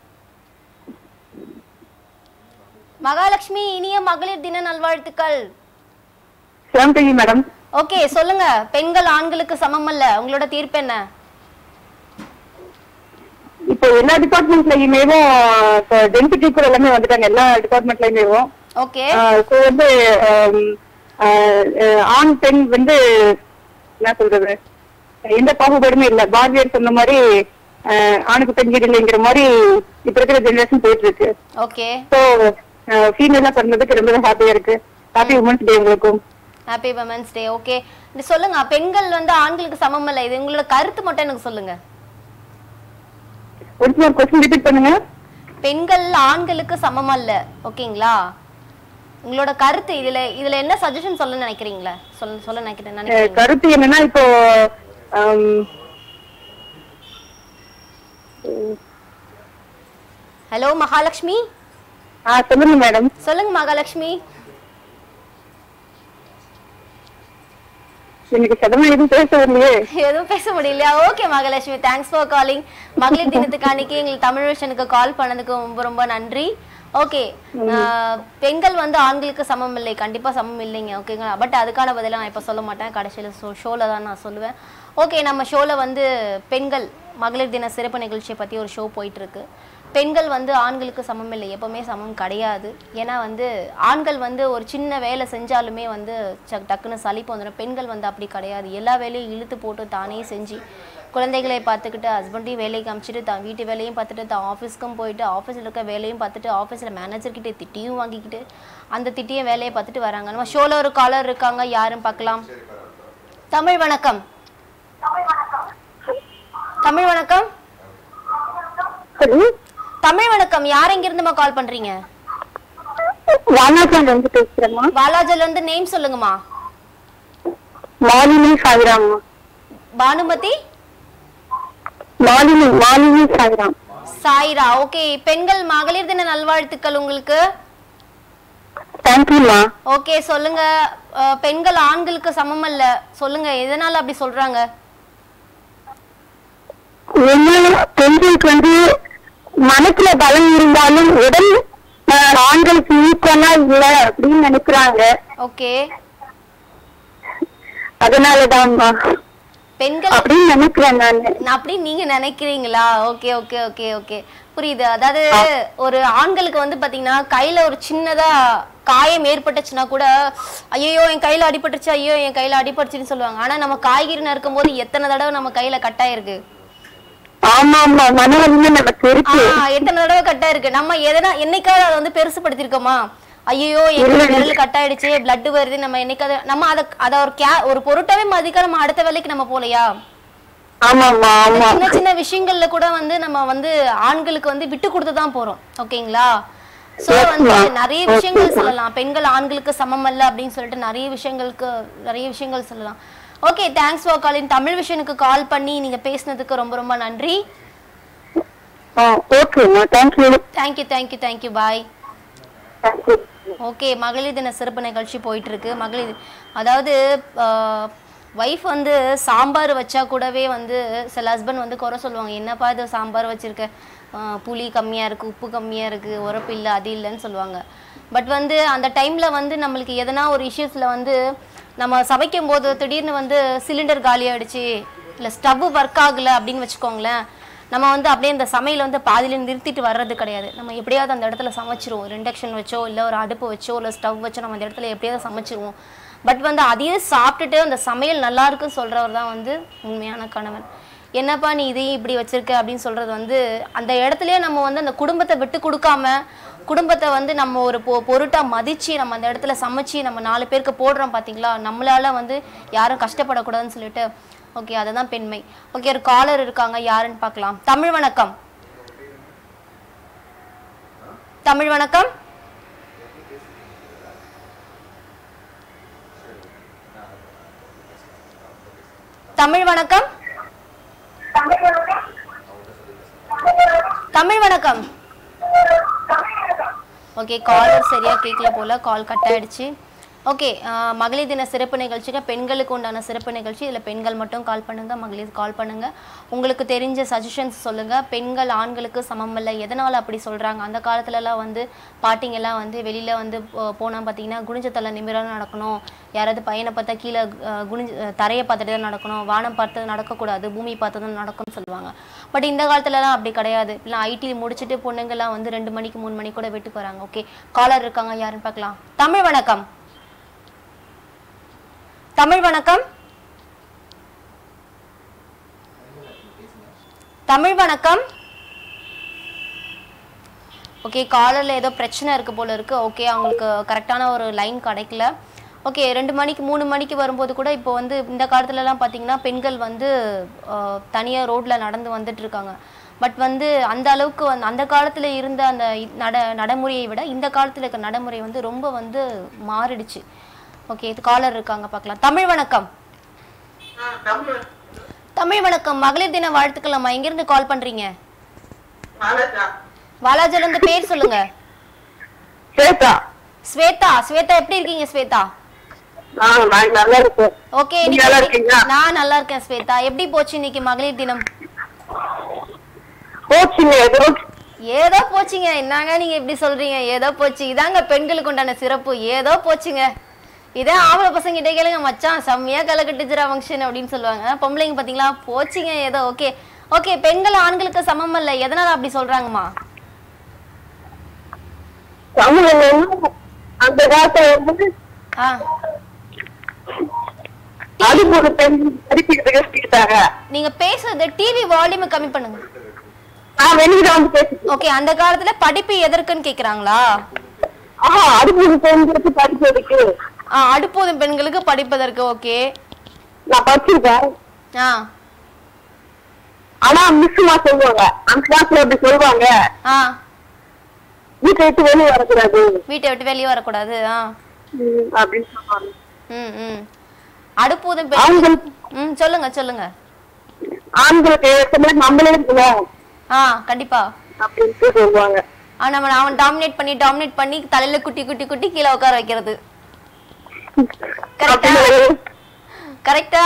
மகாலட்சுமி இனிய மகளிர் தின நல்வாழ்த்துக்கள் சிவம் மேடம் ஓகே சொல்லுங்க பெண்கள் ஆண்களுக்கு சமம் அல்ல உங்களோட தீர்ப்பு என்ன இப்போ எல்லா டிபார்ட்மெண்ட்லயுமேவும் இப்போ டென்சிட்டி கூட எல்லாமே வந்துட்டாங்க எல்லா டிபார்ட்மெண்ட்லயுமேவும் ஓகே ஸோ வந்து ஆம், ஆஹ், ஆஹ், ஆண் பெண் வந்து என்ன சொல்றது எந்த பாகுபாடுமே இல்ல பாரதியார் சொன்ன மாதிரி ஆஹ், ஆணுக்கு பெண் கீடு இல்லைங்கிற மாதிரி இப்ப இருக்கிற ஜெனரேஷன் போயிட்டு இருக்கு ஓகே ஸோ ஃபீமேலா பிறந்ததுக்கு ரொம்ப ஹாப்பியா இருக்கு ஹாப்பி உமன்ஸ் டே உங்களுக்கும் ஹாப்பி உமன்ஸ் டே ஓகே சொல்லுங்க பெண்கள் வந்து ஆண்களுக்கு சமம் அல்ல இது உங்களோட கருத்து மட்டும் எனக்கு சொல்லுங்க ஒரு சில கொஸ்டின் ரிப்பீட் பண்ணுங்க பெண்கள் ஆண்களுக்கு சமம் அல்ல ஓகேங்களா உங்களோட கருத்து இதுல இதுல என்ன சஜஷன் சொல்ல நினைக்கிறீங்களா சொல்ல சொல்ல நினைக்கிறேன் அஹ், நினைக்கிறீங்க கருத்து என்னன்னா இப்போ ஆம், ஹலோ மகாலட்சுமி ஆ சொல்லுங்க மேடம் சொல்லுங்க மகாலட்சுமி எனக்கு சதமா எதுவும் பேச வரலையே எதுவும் பேச முடியலையா okay Mahalakshmi thanks for calling மகளிர் தினத்துக்கு அன்னைக்கு எங்களுக்கு தமிழ் விஷனுக்கு கால் பண்ணதுக்கு ரொம்ப ரொம்ப நன்றி ஓகே பெண்கள் வந்து ஆண்களுக்கு சமம் இல்லை கண்டிப்பா சமம் இல்லைங்க ஓகேங்களா பட் அதுக்கான பதிலை நான் இப்போ சொல்ல மாட்டேன் கடைசியில் ஷோ ஷோவில் தான் நான் சொல்லுவேன் ஓகே நம்ம ஷோவில் வந்து பெண்கள் மகளிர் தின சிறப்பு நிகழ்ச்சியை பற்றி ஒரு ஷோ போயிட்டு இருக்கு பெண்கள் வந்து ஆண்களுக்கு சமம் இல்லை எப்பவுமே சமம் கிடையாது ஏன்னா வந்து ஆண்கள் வந்து ஒரு சின்ன வேலை செஞ்சாலுமே வந்து ச- டக்குன்னு சலிப்பு வந்துடும் பெண்கள் வந்து அப்படி கிடையாது எல்லா வேலையும் இழுத்து போட்டு தானே செஞ்சு குழந்தைகளை பார்த்துக்கிட்டு ஹஸ்பண்டையும் வேலைக்கு அமிச்சிட்டு தான் வீட்டு வேலையும் பார்த்துட்டு தான் ஆஃபீஸ்க்கும் போயிட்டு ஆஃபீஸில் இருக்க வேலையும் பார்த்துட்டு ஆஃபீஸில் மேனேஜர்கிட்ட திட்டியும் வாங்கிக்கிட்டு அந்த திட்டியும் வேலையை பார்த்துட்டு வராங்க நம்ம ஷோவில் ஒரு காலர் இருக்காங்க யாரும் பார்க்கலாம் தமிழ் வணக்கம் தமிழ் வணக்கம் சரி தமிழ் வணக்கம் யார் எங்கிருந்துமா கால் பண்றீங்க வானாச்சான் வந்து பேசுறேம்மா பாலாஜில இருந்து நேம் சொல்லுங்கம்மா மாலினி சாயிராம்மா பானுமதி மாலினி மாலினி சாயிராம் சாயிரா ஓகே பெண்கள் மகளிர் தின நல்வாழ்த்துக்கள் உங்களுக்கு தேங்க்யூம்மா ஓகே சொல்லுங்க அஹ், பெண்கள் ஆண்களுக்கு சமம் அல்ல சொல்லுங்க எதனால அப்படி சொல்றாங்க என்ன பெண்களுக்கு வந்து மனசுல பலம் இருந்தாலும் உடல் ஆஹ், ஆண்களுக்கு ஈக்குவலா இல்ல அப்படின்னு நினைக்கிறாங்க ஓகே அதனாலதான்மா பெண்கள் அப்படின்னு நினைக்கிறேன் நானு அப்படி நீங்க நினைக்கிறீங்களா ஓகே ஓகே ஓகே ஓகே புரியுது அதாவது ஒரு ஆண்களுக்கு வந்து பாத்தீங்கன்னா கையில ஒரு சின்னதா காயம் ஏற்பட்டுச்சுன்னா கூட ஐயோ என் கையில அடிபட்டுருச்சு ஐயோ என் கையில அடிபட்டுச்சுன்னு சொல்லுவாங்க ஆனா நம்ம காய்கறி நறுக்கும் போது எத்தனை தடவை நம்ம கையில கட்டாயிருக்கு ஆமா ஆமா மன வலிமை நமக்கு இருக்கு ஆஹ் எத்தனை தடவை கட்டா இருக்கு நம்ம எதனா என்னைக்காவது அதை வந்து பெருசுப்படுத்திருக்கோமா ஐயோ எங்க விரல் கட் ஆயிடுச்சு பிளட் வருது நம்ம என்னைக்காவது நம்ம அத அத ஒரு கே ஒரு பொருட்டாவே மதிக்க நம்ம அடுத்த வேலைக்கு நம்ம போலையா ஆமாமா ஆமா சின்ன சின்ன விஷயங்கள்ல கூட வந்து நம்ம வந்து ஆண்களுக்கு வந்து விட்டு கொடுத்து தான் போறோம் ஓகேங்களா சோ வந்து நிறைய விஷயங்கள் சொல்லலாம் பெண்கள் ஆண்களுக்கு சமம் அல்ல அப்படின்னு சொல்லிட்டு நிறைய விஷயங்களுக்கு நிறைய விஷயங்கள் சொல்லலாம் okay thanks for calling Tamil விஷனுக்கு கால் பண்ணி நீங்க பேசினதுக்கு ரொம்ப ரொம்ப நன்றி ஓகேம்மா thank you thank you thank you thank you bye thank you okay மகளிர் தின சிறப்பு நிகழ்ச்சி போயிட்டு இருக்கு மகளிர் அதாவது ஒய்ஃப் வந்து சாம்பார் வச்சா கூடவே வந்து சில ஹஸ்பண்ட் வந்து குறை சொல்லுவாங்க என்னப்பா இது சாம்பார் வச்சிருக்க ஆஹ் புளி கம்மியா இருக்கு உப்பு கம்மியா இருக்கு உரப்பு இல்லை அது இல்லைன்னு சொல்லுவாங்க பட் வந்து அந்த டைம்ல வந்து நம்மளுக்கு எதனா ஒரு இஷ்யூஸ்ல வந்து நம்ம சமைக்கும் போது திடீர்னு வந்து சிலிண்டர் காலி ஆயிடுச்சு இல்லை ஸ்டவ் ஒர்க் ஆகல அப்படின்னு வச்சுக்கோங்களேன் நம்ம வந்து அப்படியே இந்த சமையல் வந்து பாதியில நிறுத்திட்டு வர்றது கிடையாது நம்ம எப்படியாவது அந்த இடத்துல சமைச்சிருவோம் ஒரு இண்டக்ஷன் வச்சோ இல்லை ஒரு அடுப்பு வச்சோ இல்லை ஸ்டவ் வச்சோ நம்ம அந்த இடத்துல எப்படியாவது சமைச்சிருவோம் பட் வந்து அதையே சாப்பிட்டுட்டு அந்த சமையல் நல்லா இருக்குன்னு சொல்றவர் தான் வந்து உண்மையான கணவன் என்னப்பா நீ இதையும் இப்படி வச்சிருக்க அப்படின்னு சொல்றது வந்து அந்த இடத்துலயே நம்ம வந்து அந்த குடும்பத்தை விட்டு கொடுக்காம குடும்பத்தை வந்து நம்ம ஒரு பொ பொருட்டா மதிச்சு நம்ம அந்த இடத்துல சமைச்சு நம்ம நாலு பேருக்கு போடுறோம் பாத்தீங்களா நம்மளால வந்து யாரும் கஷ்டப்படக்கூடாதுன்னு சொல்லிட்டு ஓகே அதுதான் பெண்மை ஓகே ஒரு காலர் இருக்காங்க யாருன்னு பார்க்கலாம் தமிழ் வணக்கம் தமிழ் வணக்கம் தமிழ் வணக்கம் தமிழ் வணக்கம் ஓகே காலர் சரியா கேட்கல போல கால் கட் ஆயிடுச்சு ஓகே மகளிர் தின சிறப்பு நிகழ்ச்சிக்கு பெண்களுக்கு உண்டான சிறப்பு நிகழ்ச்சி இதில் பெண்கள் மட்டும் கால் பண்ணுங்க மகளிர் கால் பண்ணுங்க உங்களுக்கு தெரிஞ்ச சஜஷன்ஸ் சொல்லுங்க பெண்கள் ஆண்களுக்கு சமம் இல்லை எதனால அப்படி சொல்றாங்க அந்த காலத்துலலாம் வந்து பாட்டிங்கெல்லாம் வந்து வெளியில வந்து போ- போனா பார்த்தீங்கன்னா குனிஞ்ச தலை நிமிராக நடக்கணும் யாராவது பையனை பார்த்தா கீழே அஹ், குனிஞ்சு அஹ், தரையை பார்த்துட்டு தான் நடக்கணும் வானம் பார்த்து நடக்கக்கூடாது பூமி பார்த்து தான் நடக்கும்னு சொல்லுவாங்க பட் இந்த காலத்துலலாம் அப்படி கிடையாது இல்லை ஐடி முடிச்சுட்டு பொண்ணுங்கெல்லாம் வந்து ரெண்டு மணிக்கு மூணு மணிக்கு கூட வீட்டுக்கு வராங்க ஓகே காலர் இருக்காங்க யாருன்னு பார்க்கலாம் தமிழ் வணக்கம் தமிழ் வணக்கம் தமிழ் வணக்கம் ஓகே காலரில் ஏதோ பிரச்சனை இருக்கு போல இருக்கு ஓகே அவங்களுக்கு கரெக்டான ஒரு லைன் கிடைக்கல ஓகே ரெண்டு மணிக்கு மூணு மணிக்கு வரும்போது கூட இப்போ வந்து இந்த காலத்துலலாம் பார்த்தீங்கன்னா பெண்கள் வந்து தனியாக ரோட்டில் நடந்து வந்துட்டு இருக்காங்க பட் வந்து அந்த அளவுக்கு வந்து அந்த காலத்தில் இருந்த அந்த இ- நட நடைமுறையை விட இந்த காலத்தில் இருக்க நடைமுறை வந்து ரொம்ப வந்து மாறிடுச்சு ஓகே இது காலர் இருக்காங்க பார்க்கலாம் தமிழ் வணக்கம் தமிழ் வணக்கம் மகளிர் தின வாழ்த்துக்கள் அம்மா எங்கிருந்து கால் பண்றீங்க வாலாஜில இருந்து பேர் சொல்லுங்க சேதா ஸ்வேதா ஸ்வேதா எப்படி இருக்கீங்க ஸ்வேதா ஆ நான் நல்லா இருக்கேன் ஓகே நீங்க நல்லா இருக்கீங்களா? நான் நல்லா இருக்கேன் ஸ்வேதா எப்படி போச்சு இன்னைக்கு மகளிர் தினம் போச்சுங்க ஏதோ ஏதோ போச்சுங்க என்னங்க நீங்க இப்படி சொல்றீங்க ஏதோ போச்சு இதாங்க பெண்களுக்கு உண்டான சிறப்பு ஏதோ போச்சுங்க இதே ஆம்பளை பசங்க கிட்ட கேளுங்க மச்சான் செம்மையா கலை கட்டுச்சுரா ஃபங்க்ஷன் அப்படின்னு சொல்லுவாங்க பொம்பளைங்க பாத்தீங்களா போச்சுங்க ஏதோ ஓகே ஓகே பெண்கள் ஆண்களுக்கு சமம் இல்ல எதனால அப்படி சொல்றாங்கம்மா தமிழ் அந்த காலத்துல வந்து ஆ அது ஒரு பெண் படிச்சுக்கிட்டு கட்டிக்கிட்டாங்க நீங்க பேசுறது டிவி வால்யூம் கம்மி பண்ணுங்க நான் வெளியில வந்து பேசிட்டு ஓகே அந்த காலத்துல படிப்பு எதற்குன்னு கேக்குறாங்களா ஆஹா அடுப்பு பெண்களுக்கு படிச்சதுக்கு ஆ அடுப்போதும் பெண்களுக்கு படிப்பதற்கு ஓகே நான் படிச்சிருக்கேன் ஆ ஆனா மிஸ்மா சொல்லுவாங்க அந்த கிளாஸ்ல அப்படி சொல்லுவாங்க ஆ வீட்டை விட்டு வெளியே வரக்கூடாது வீட்டை விட்டு வெளியே வரக்கூடாது ஆ ம், அப்படின்னு சொல்லுவாங்க ம் ம் அடுப்பூதும் பெண் ஆண்களுக்கு ம் சொல்லுங்க சொல்லுங்க ஆண்களுக்கு ஏற்ற மாதிரி நம்மளே இருக்கணும் ஆ கண்டிப்பா அப்படின்ட்டு சொல்லுவாங்க ஆ நம்ம அவன் டாமினேட் பண்ணி டாமினேட் பண்ணி தலையில குட்டி குட்டி குட்டி கீழே உட்கார வைக்கிறது கரெக்டா அப்படின்னு கரெக்டா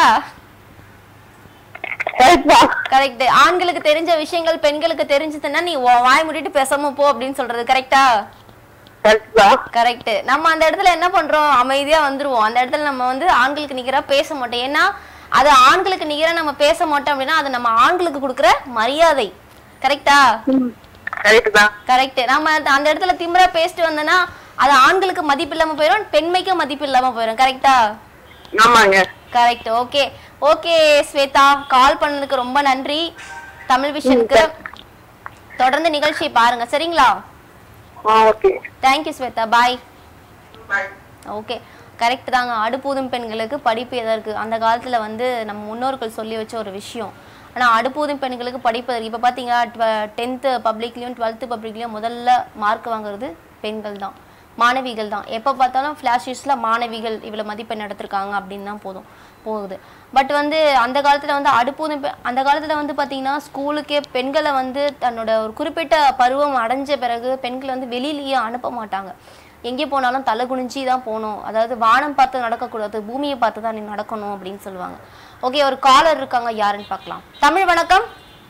correct தான். கரெக்ட் ஆண்களுக்கு தெரிஞ்ச விஷயங்கள் பெண்களுக்கு தெரிஞ்சதுன்னா நீ உன் வாய் மூடிட்டு பேசாம போ அப்படின்னு சொல்றது கரெக்டா correct தான். கரெக்ட் நம்ம அந்த இடத்துல என்ன பண்றோம் அமைதியா வந்துருவோம் அந்த இடத்துல நம்ம வந்து ஆண்களுக்கு நிக்கிறா பேச மாட்டோம் ஏன்னா அது ஆண்களுக்கு நிகரா நம்ம பேச மாட்டோம் அப்படின்னா அது நம்ம ஆண்களுக்கு கொடுக்குற மரியாதை கரெக்டா கரெக்ட் தான் கரெக்ட் நம்ம அந்த- அந்த இடத்துல திமிரா பேசிட்டு வந்தோம்னா அது ஆண்களுக்கு மதிப்பு இல்லாம போயிடும் பெண்மைக்கும் மதிப்பு இல்லாம போயிடும் கரெக்டா ஆமாங்க correct okay okay Swetha call பண்ணதுக்கு ரொம்ப நன்றி தமிழ் விஷனுக்கு தொடர்ந்து நிகழ்ச்சியை பாருங்க சரிங்களா ஆ okay thank you Swetha bye okay correct தாங்க அடுப்பூதும் பெண்களுக்கு படிப்பு எதற்கு அந்த காலத்துல வந்து நம்ம முன்னோர்கள் சொல்லி வச்ச ஒரு விஷயம் ஆனா அடுப்பூதும் பெண்களுக்கு படிப்பு எதற்கு இப்போ பார்த்தீங்கன்னா டென்த்து பப்ளிக்லேயும் டுவெல்த்து பப்ளிக்லேயும் முதல்ல மார்க் வாங்குறது பெண்கள் தான் மாணவிகள் தான் எப்போ பார்த்தாலும் ஃப்ளாஷிஸில் மாணவிகள் இவ்வளோ மதிப்பெண் எடுத்திருக்காங்க அப்படின்னு தான் போதும் போகுது பட் வந்து அந்த காலத்தில் வந்து அடுப்பூதும் பெ- அந்த காலத்தில் வந்து பார்த்தீங்கன்னா ஸ்கூலுக்கே பெண்களை வந்து தன்னோட ஒரு குறிப்பிட்ட பருவம் அடைஞ்ச பிறகு பெண்களை வந்து வெளியிலேயே அனுப்ப மாட்டாங்க எங்கே போனாலும் தலை குனிஞ்சி தான் போகணும் அதாவது வானம் பார்த்து நடக்கக்கூடாது பூமியை பார்த்து தான் நீ நடக்கணும் அப்படின்னு சொல்லுவாங்க ஓகே ஒரு காலர் இருக்காங்க யாருன்னு பார்க்கலாம் தமிழ் வணக்கம்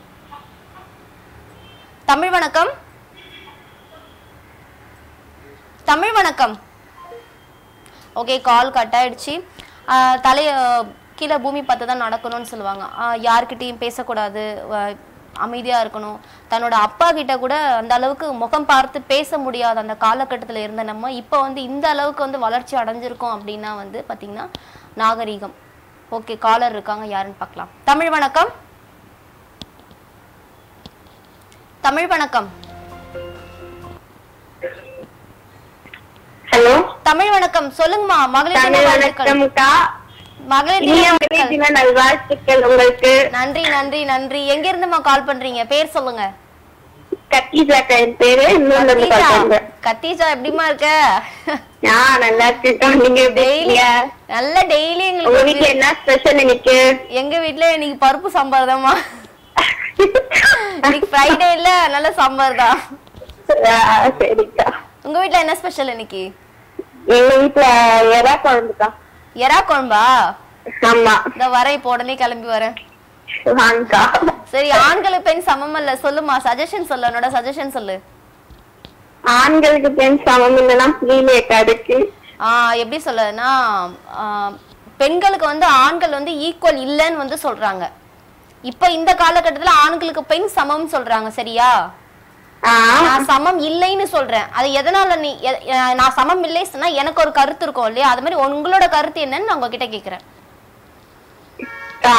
தமிழ் வணக்கம் தமிழ் வணக்கம் ஓகே கால் கட் ஆயிடுச்சு ஆஹ் தலைய கீழே பூமி பார்த்து தான் நடக்கணும்னு சொல்லுவாங்க ஆஹ் யார்கிட்டயும் பேசக்கூடாது வ- அமைதியா இருக்கணும் தன்னோட அப்பா கிட்ட கூட அந்த அளவுக்கு முகம் பார்த்து பேச முடியாத அந்த காலகட்டத்தில் இருந்த நம்ம இப்போ வந்து இந்த அளவுக்கு வந்து வளர்ச்சி அடைஞ்சிருக்கோம் அப்படின்னா வந்து பார்த்தீங்கன்னா நாகரீகம் ஓகே காலர் இருக்காங்க யாருன்னு பார்க்கலாம் தமிழ் வணக்கம் தமிழ் வணக்கம் ஹலோ தமிழ் வணக்கம் சொல்லுங்கம்மா மகளிர் தின தமிழ் வாழ்த்துக்கள் வணக்கம்க்கா மகளிர் தின இனிய வாழ்த்துக்கள். மகளிர் தின நல்வாழ்த்துக்கள் உங்களுக்கு நன்றி நன்றி நன்றி எங்க இருந்துமா கால் பண்றீங்க பேர் சொல்லுங்க கத்தீஜா என் பேரு இன்னொன்னு இருந்து கத்தீஜா பாருங்க கத்தீஜா எப்படிமா இருக்க ஆ நல்லா இருக்கேக்கா நீங்க எப்படி டெய்லி இருக்கீங்க நல்ல டெய்லி உங்க எங்களுக்கு வீட்ல என்ன ஸ்பெஷல் இன்னைக்கு எங்க வீட்ல இன்னைக்கு பருப்பு சாம்பார் தான்மா இன்னைக்கு ஃப்ரைடே இல்ல நல்ல சாம்பார் தான் ஆ, சரிக்கா உங்க வீட்ல என்ன ஸ்பெஷல் இன்னைக்கு எங்க வீட்ல எறா குழம்புக்கா எறா குழம்பா ஆமா இந்த வரேன் இப்போ உடனே கிளம்பி வரேன் வாங்கக்கா சரி ஆண்களுக்கு பெண் சமம் இல்ல சொல்லுமா சஜஷன் சொல்லு என்னோட சஜஷன் சொல்லு ஆண்களுக்கு பெண் சமம் இல்லைன்னா புரியலையக்கா அதுக்கு ஆஹ் எப்படி சொல்லனா பெண்களுக்கு வந்து ஆண்கள் வந்து ஈக்குவல் இல்லைன்னு வந்து சொல்றாங்க இப்ப இந்த காலகட்டத்துல ஆண்களுக்கு பெண் சமம் சொல்றாங்க சரியா ஆ நான் சமம் இல்லைன்னு சொல்றேன் அது எதனால நீ எ- எ- நான் சமம் இல்லை சொன்னா எனக்கு ஒரு கருத்து இருக்கும் இல்லையா அது மாதிரி உங்களோட கருத்து என்னன்னு நான் உங்ககிட்ட கேக்குறேன் அக்கா.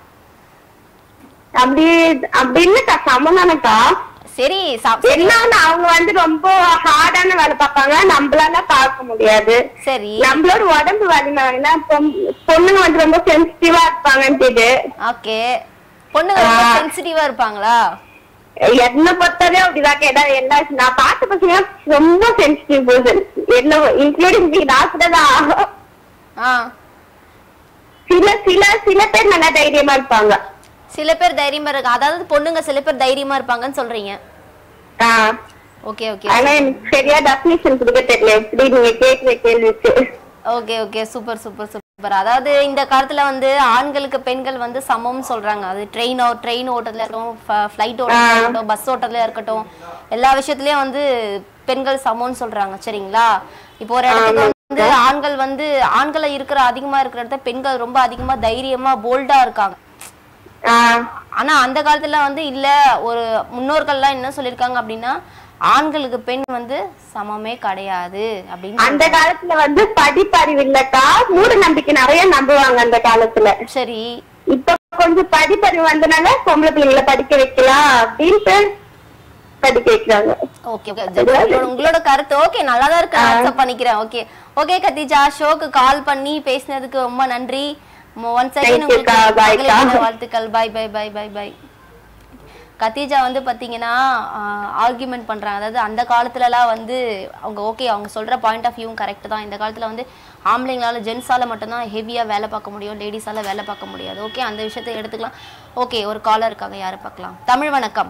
அப்படி அப்படி இல்லக்கா சமதானக்கா சரி ச- சரி, என்னன்னா அவங்க வந்து ரொம்ப ஹார்டான வேலை பார்ப்பாங்க நம்மளால பார்க்க முடியாது சரி நம்மளோட உடம்பு வலிமை வேணா பொண்ணுங்க வந்து ரொம்ப சென்சிட்டிவா இருப்பாங்கன்ட்டு ஓகே பொண்ணுங்க ரொம்ப சென்சிட்டிவா இருப்பாங்களா என்ன பொறுத்தவரை அப்படிதான் கேட்டா எல்லா நான் பார்த்த பசங்க ரொம்ப சென்சிட்டிவ் பர்சன் என்ன இன்க்ளூடிங் நான் கூட தான் ஆ சில சில சில பேர் நல்லா தைரியமா இருப்பாங்க சில பேர் தைரியமா இருக்கு அதாவது பொண்ணுங்க சில பேர் தைரியமா இருப்பாங்கன்னு சொல்றீங்க ஆஹ் ஓகே ஓகே ஆனா எனக்கு சரியா டெபினிஷன் கொடுக்க தெரியல எப்படி நீங்க கேக்குற கேள்விக்கு okay okay super super super அதாவது இந்த காலத்துல வந்து ஆண்களுக்கு பெண்கள் வந்து சமம்னு சொல்றாங்க அது ட்ரெயின் ட்ரெயின் ஓட்டத்துல இருக்கட்டும் ஃப்ளைட் ஓட்டத்துல இருக்கட்டும் பஸ் ஓட்டத்துல இருக்கட்டும் எல்லா விஷயத்துலயும் வந்து பெண்கள் சமம்னு சொல்றாங்க சரிங்களா இப்போ ஒரு இடத்துக்கு வந்து ஆண்கள் வந்து ஆண்களை இருக்கிற அதிகமா இருக்கிற இடத்துல பெண்கள் ரொம்ப அதிகமா தைரியமா போல்டா இருக்காங்க ஆஹ் ஆனா அந்த காலத்துல வந்து இல்ல ஒரு முன்னோர்கள்லாம் என்ன சொல்லியிருக்காங்க அப்படின்னா ஆண்களுக்கு பெண் வந்து சமமே கிடையாது அப்படின்னு அந்த காலத்துல வந்து படிப்பறிவு இல்லக்கா மூட நம்பிக்கை நிறைய நம்புவாங்க அந்த காலத்துல சரி இப்ப கொஞ்சம் படிப்பறிவு வந்தனால பொம்பளை பிள்ளைங்களை படிக்க வைக்கலாம் அப்படின்ட்டு படிக்க வைக்கிறாங்க ஓகே ஓகே உங்களோட உங்களோட கருத்து ஓகே நல்லா தான் இருக்கு நான் accept பண்ணிக்கிறேன் ஓகே ஓகே கத்திஜா ஷோக்கு கால் பண்ணி பேசினதுக்கு ரொம்ப நன்றி ஒன் செகண்ட் Thank you உங்களுக்கு அக்கா. Bye மகளிர் அக்கா. தின வாழ்த்துக்கள் bye bye bye bye bye Khatija வந்து பாத்தீங்கன்னா ஆர்கியூமெண்ட் பண்றாங்க அதாவது அந்த காலத்துலலாம் வந்து அவங்க ஓகே அவங்க சொல்ற பாயிண்ட் ஆஃப் வியூவும் கரெக்ட் தான் இந்த காலத்துல வந்து ஆம்பளைங்களால ஜென்ஸால மட்டும்தான் ஹெவியா வேலை பார்க்க முடியும் லேடிஸால வேலை பார்க்க முடியாது ஓகே அந்த விஷயத்தை எடுத்துக்கலாம் ஓகே ஒரு காலர் இருக்காங்க யாரை பார்க்கலாம் தமிழ் வணக்கம்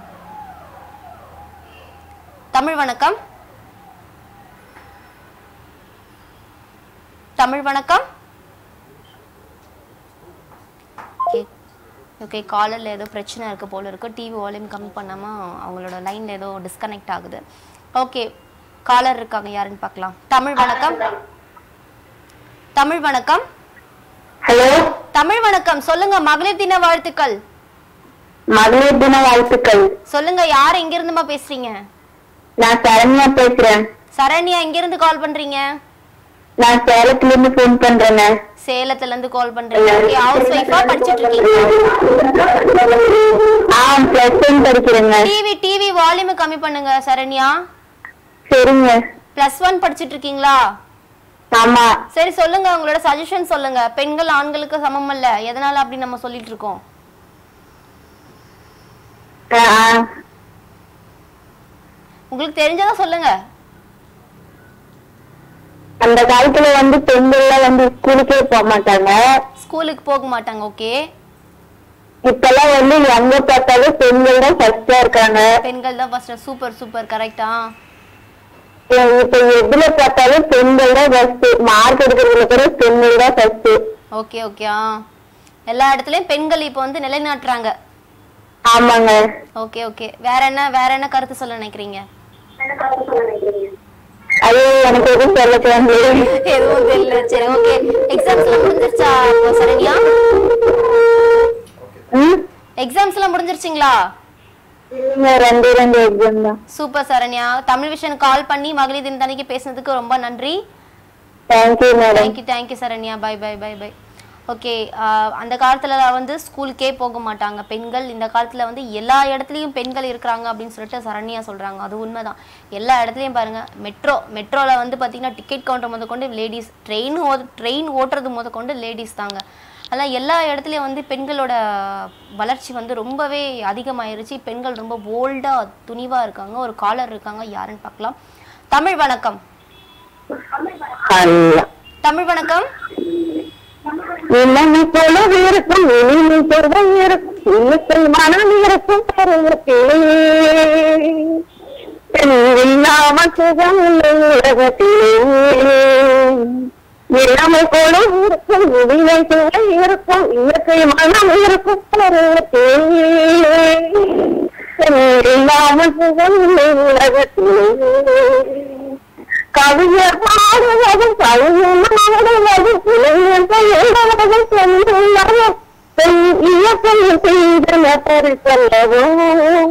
தமிழ் வணக்கம் தமிழ் வணக்கம் ஓகே காலரில் ஏதோ பிரச்சனை இருக்கு போல இருக்கு டிவி வால்யூம் கம்மி பண்ணாம அவங்களோட லைன்ல ஏதோ டிஸ்கனெக்ட் ஆகுது ஓகே காலர் இருக்காங்க யாருன்னு பார்க்கலாம் தமிழ் வணக்கம் தமிழ் வணக்கம் ஹலோ தமிழ் வணக்கம் சொல்லுங்க மகளிர் தின வாழ்த்துக்கள் மகளிர் தின வாழ்த்துக்கள் சொல்லுங்க யார் எங்க இருந்துமா பேசுறீங்க நான் சரண்யா பேசுறேன் சரண்யா எங்க இருந்து கால் பண்றீங்க நான் சேலத்துல இருந்து போன் பண்றேங்க சேலத்துல இருந்து கால் பண்றீங்க ஓகே ஹவுஸ் ஒய்ஃபா படிச்சிட்டு இருக்கீங்க ஆ பிளஸ் ஒன் படிக்கிறேங்க டிவி டிவி வால்யூம் கம்மி பண்ணுங்க சரண்யா சரிங்க பிளஸ் ஒன் படிச்சிட்டு இருக்கீங்களா ஆமா சரி சொல்லுங்க உங்களோட சஜஷன் சொல்லுங்க பெண்கள் ஆண்களுக்கு சமம் அல்ல எதனால அப்படி நம்ம சொல்லிட்டு இருக்கோம் ஆ, ஆ. உங்களுக்கு தெரிஞ்சதா சொல்லுங்க அந்த காலத்துல வந்து பெண்கள்லாம் வந்து ஸ்கூலுக்கே போக மாட்டாங்க ஸ்கூலுக்கு போக மாட்டாங்க ஓகே இப்பெல்லாம் வந்து எங்க பார்த்தாலும் பெண்கள் தான் ஃபர்ஸ்டா இருக்காங்க பெண்கள் தான் ஃபர்ஸ்ட் சூப்பர் சூப்பர் கரெக்டா இப்ப எதுல பார்த்தாலும் பெண்கள் தான் ஃபர்ஸ்ட் மார்க் எடுக்கிறதுல கூட பெண்கள் தான் ஃபர்ஸ்ட் ஓகே ஓகே ஆ எல்லா இடத்துலயும் பெண்கள் இப்போ வந்து நிலைநாட்டுறாங்க ஆமாங்க ஓகே ஓகே வேற என்ன வேற என்ன கருத்து சொல்ல நினைக்கிறீங்க ஐயோ எனக்கு எதுவும் சொல்ல தேவையில்லை. எதுவும் தெரியல சரி ஓகே எக்ஸாம்ஸ் எல்லாம் முடிஞ்சிருச்சா அப்போ சரண்யா ம்? எக்ஸாம்ஸ் எல்லாம் முடிஞ்சிருச்சுங்களா இல்லைங்க, ரெண்டே ரெண்டு எக்ஸாம் தான் super Saranya Tamil vision call பண்ணி மகளிர் தினத்தன்னைக்கு பேசுனதுக்கு ரொம்ப நன்றி thank you madam thank you thank you Saranya bye bye bye bye okay அந்த காலத்துல வந்து ஸ்கூலுக்கே போக மாட்டாங்க பெண்கள் இந்த காலத்துல வந்து எல்லா இடத்துலயும் பெண்கள் இருக்கிறாங்க அப்படின்னு சொல்லிட்டு சரண்யா சொல்றாங்க அது உண்மைதான் எல்லா இடத்துலயும் பாருங்க மெட்ரோ மெட்ரோல வந்து பாத்தீங்கன்னா டிக்கெட் கவுண்டர் முத கொண்டு லேடிஸ் ட்ரெயின் ஓ ட்ரெயின் ஓட்டுறது முத கொண்டு லேடிஸ் தாங்க அதெல்லாம் எல்லா இடத்துலயும் வந்து பெண்களோட வளர்ச்சி வந்து ரொம்பவே அதிகமாயிருச்சு பெண்கள் ரொம்ப போல்டா துணிவா இருக்காங்க ஒரு காலர் இருக்காங்க யாருன்னு பார்க்கலாம் தமிழ் வணக்கம் அல்ல தமிழ் வணக்கம் இளமை போல இருக்கும் இனிமை போல இருக்கும் இன்னத்தை மனம் இருக்கும் பருவத்திலே இல்லாம சுகம் இல்லை உலகத்திலே இளமை போல இருக்கும் இனிமை போல இருக்கும் இன்னத்தை மனம் இருக்கும் பருவத்திலே இல்லாம சுகம் இல்லை உலகத்திலே கவிஞர் பாடுவதும் கவிஞர் பாடுவதும் இளைஞர்கள் எழுதுவதும் சென்றுள்ளதும் பெண் இயக்கம் செய்தன பரிசல்லவும்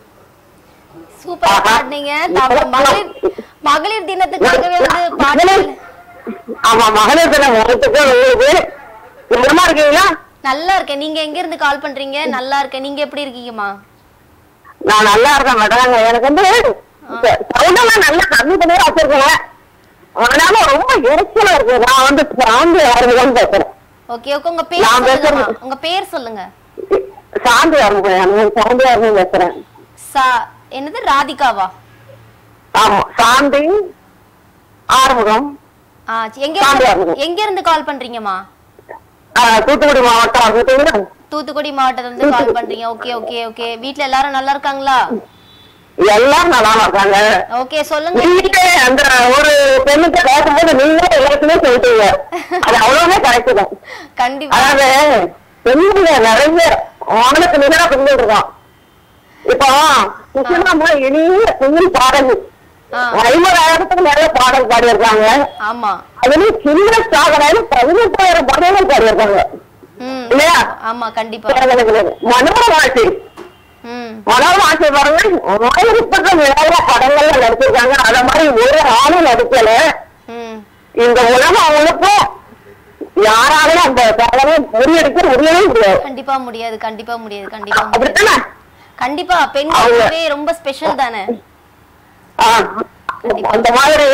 சூப்பரா பாடுனீங்க தமிழ் மகளிர் மகளிர் தினத்துக்காகவே வந்து பாட்டு மகளிர் ஆமா மகளிர் தினம் வரத்துக்கு உங்களுக்கு என்னமா இருக்கீங்களா நல்லா இருக்கேன் நீங்க எங்க இருந்து கால் பண்றீங்க நல்லா இருக்கேன் நீங்க எப்படி இருக்கீங்கம்மா நான் நல்லா இருக்கேன் மேடம் எனக்கு வந்து சவுண்டெல்லாம் நல்லா கம்மி பண்ணி வச்சிருக்கேன் ஆனாலும் ரொம்ப எரிச்சலா இருக்கு நான் வந்து சாந்தி ஆறுமுகம் பேசுறேன் ஓகே ஓகே உங்க பேர் நான் சொல்லுங்கம்மா பேசுறது- உங்க பேர் சொல்லுங்க சாந்தி ஆறுமுகம் சாந்தி ஆறுமுகம் பேசுறேன் சா என்னது ராதிகாவா ஆமா சாந்தி ஆறுமுகம் ஆ சி- எங்க சாந்தி இருந்து ஆறுமுகம். எங்க இருந்து கால் பண்றீங்கம்மா ஆ, தூத்துக்குடி மாவட்டம் தூத்துக்குடி தூத்துக்குடி மாவட்டத்துல இருந்து கால் பண்றீங்க ஓகே ஓகே ஓகே வீட்ல எல்லாரும் நல்லா இருக்காங்களா எல்லாரும் நல்லா இருக்காங்க ஓகே சொல்லுங்க நீங்களே அந்த ஒரு பெண்ணுக்கு பேசும்போது நீங்களே எல்லாருக்குமே சொல்லிட்டீங்க அது அவ்வளவுமே கரெக்ட் தான் கண்டிப்பா அதாவது பெண்கள் நிறைய ஆணுக்கு நிகழ பெண்கள் இருக்கான் இப்போ முக்கியமா இனிய பெண்கள் பாடல் ஆ ஐம்பதாயிரத்துக்கு நிறைய பாடல் பாடியிருக்காங்க ஆமா அதுலயும் சின்ன சாதனையில பதினெட்டாயிரம் பாடல்கள் பாடியிருக்காங்க ம் இல்லையா ஆமா கண்டிப்பா மனோர வாழ்க்கை ம் மனோர வாழ்க்கை பாருங்க ஆயிரத்துக்கு நிறைய படங்கள்ல நடிச்சிருக்காங்க அத மாதிரி ஒரு ஆளும் நடிக்கல ம் இந்த உலகம் அவங்களுக்கும் யாராலையும் அந்த சாதனை முறியடிக்க முடியவே முடியாது கண்டிப்பா முடியாது கண்டிப்பா முடியாது கண்டிப்பா முடியாது அப்படித்தானே கண்டிப்பா பெண்களுக்கு ரொம்ப ஸ்பெஷல் தானே ஆ, அந்த மாதிரி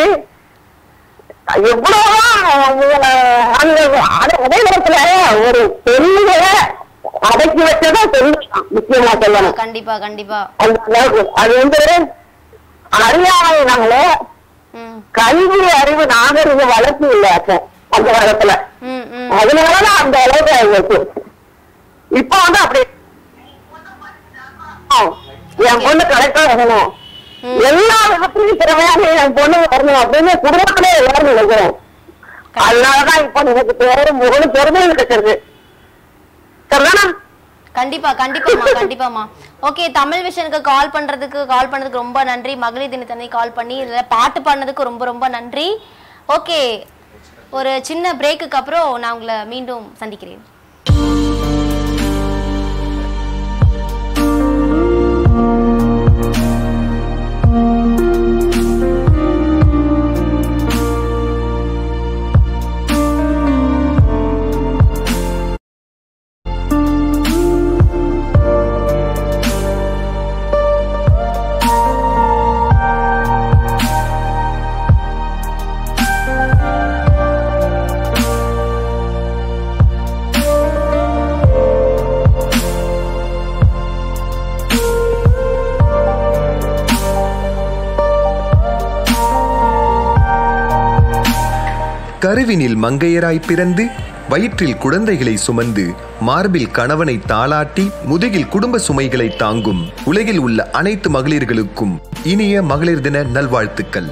எவ்வளவுதான் உங்களை அந்த அது- அதே நேரத்துல ஒரு பெண்களை அடக்கி வச்சதா பெண்கள் தான், முக்கியமா சொல்லணும் கண்டிப்பா கண்டிப்பா அந்த அளவுக்கு அது வந்து அறியாமையினால ம் கல்வி அறிவு நாகரிக வளர்ச்சி இல்லை அப்போ அந்த காலத்துல ம் ம் அதனாலதான் அந்த அளவுக்கு ஆயிடுச்சு இப்ப வந்து அப்படி என் பொண்ணு கரெக்டா வரணும் எல்லா விதத்திலையும் திறமையாக என் பொண்ணு வரணும் அப்படின்னு குடும்பத்திலே எல்லாரும் நினைக்கிறோம் அதனாலதான் இப்ப எனக்கு பேரு முகனு பெருமை கிடைச்சிருக்கு சரிதானா கண்டிப்பா கண்டிப்பாமா கண்டிப்பாமா ஓகே தமிழ் விஷனுக்கு கால் பண்றதுக்கு கால் பண்ணதுக்கு ரொம்ப நன்றி மகளிர் தினத்தன்னை கால் பண்ணி இதுல பாட்டு பாடினதுக்கு ரொம்ப ரொம்ப நன்றி ஓகே ஒரு சின்ன பிரேக்குக்கு அப்புறம் நான் உங்களை மீண்டும் சந்திக்கிறேன் கருவினில் மங்கையராய் பிறந்து வயிற்றில் குழந்தைகளை சுமந்து மார்பில் கணவனை தாளாட்டி முதுகில் குடும்ப சுமைகளை தாங்கும் உலகில் உள்ள அனைத்து மகளிர்களுக்கும் இனிய மகளிர் தின நல்வாழ்த்துக்கள்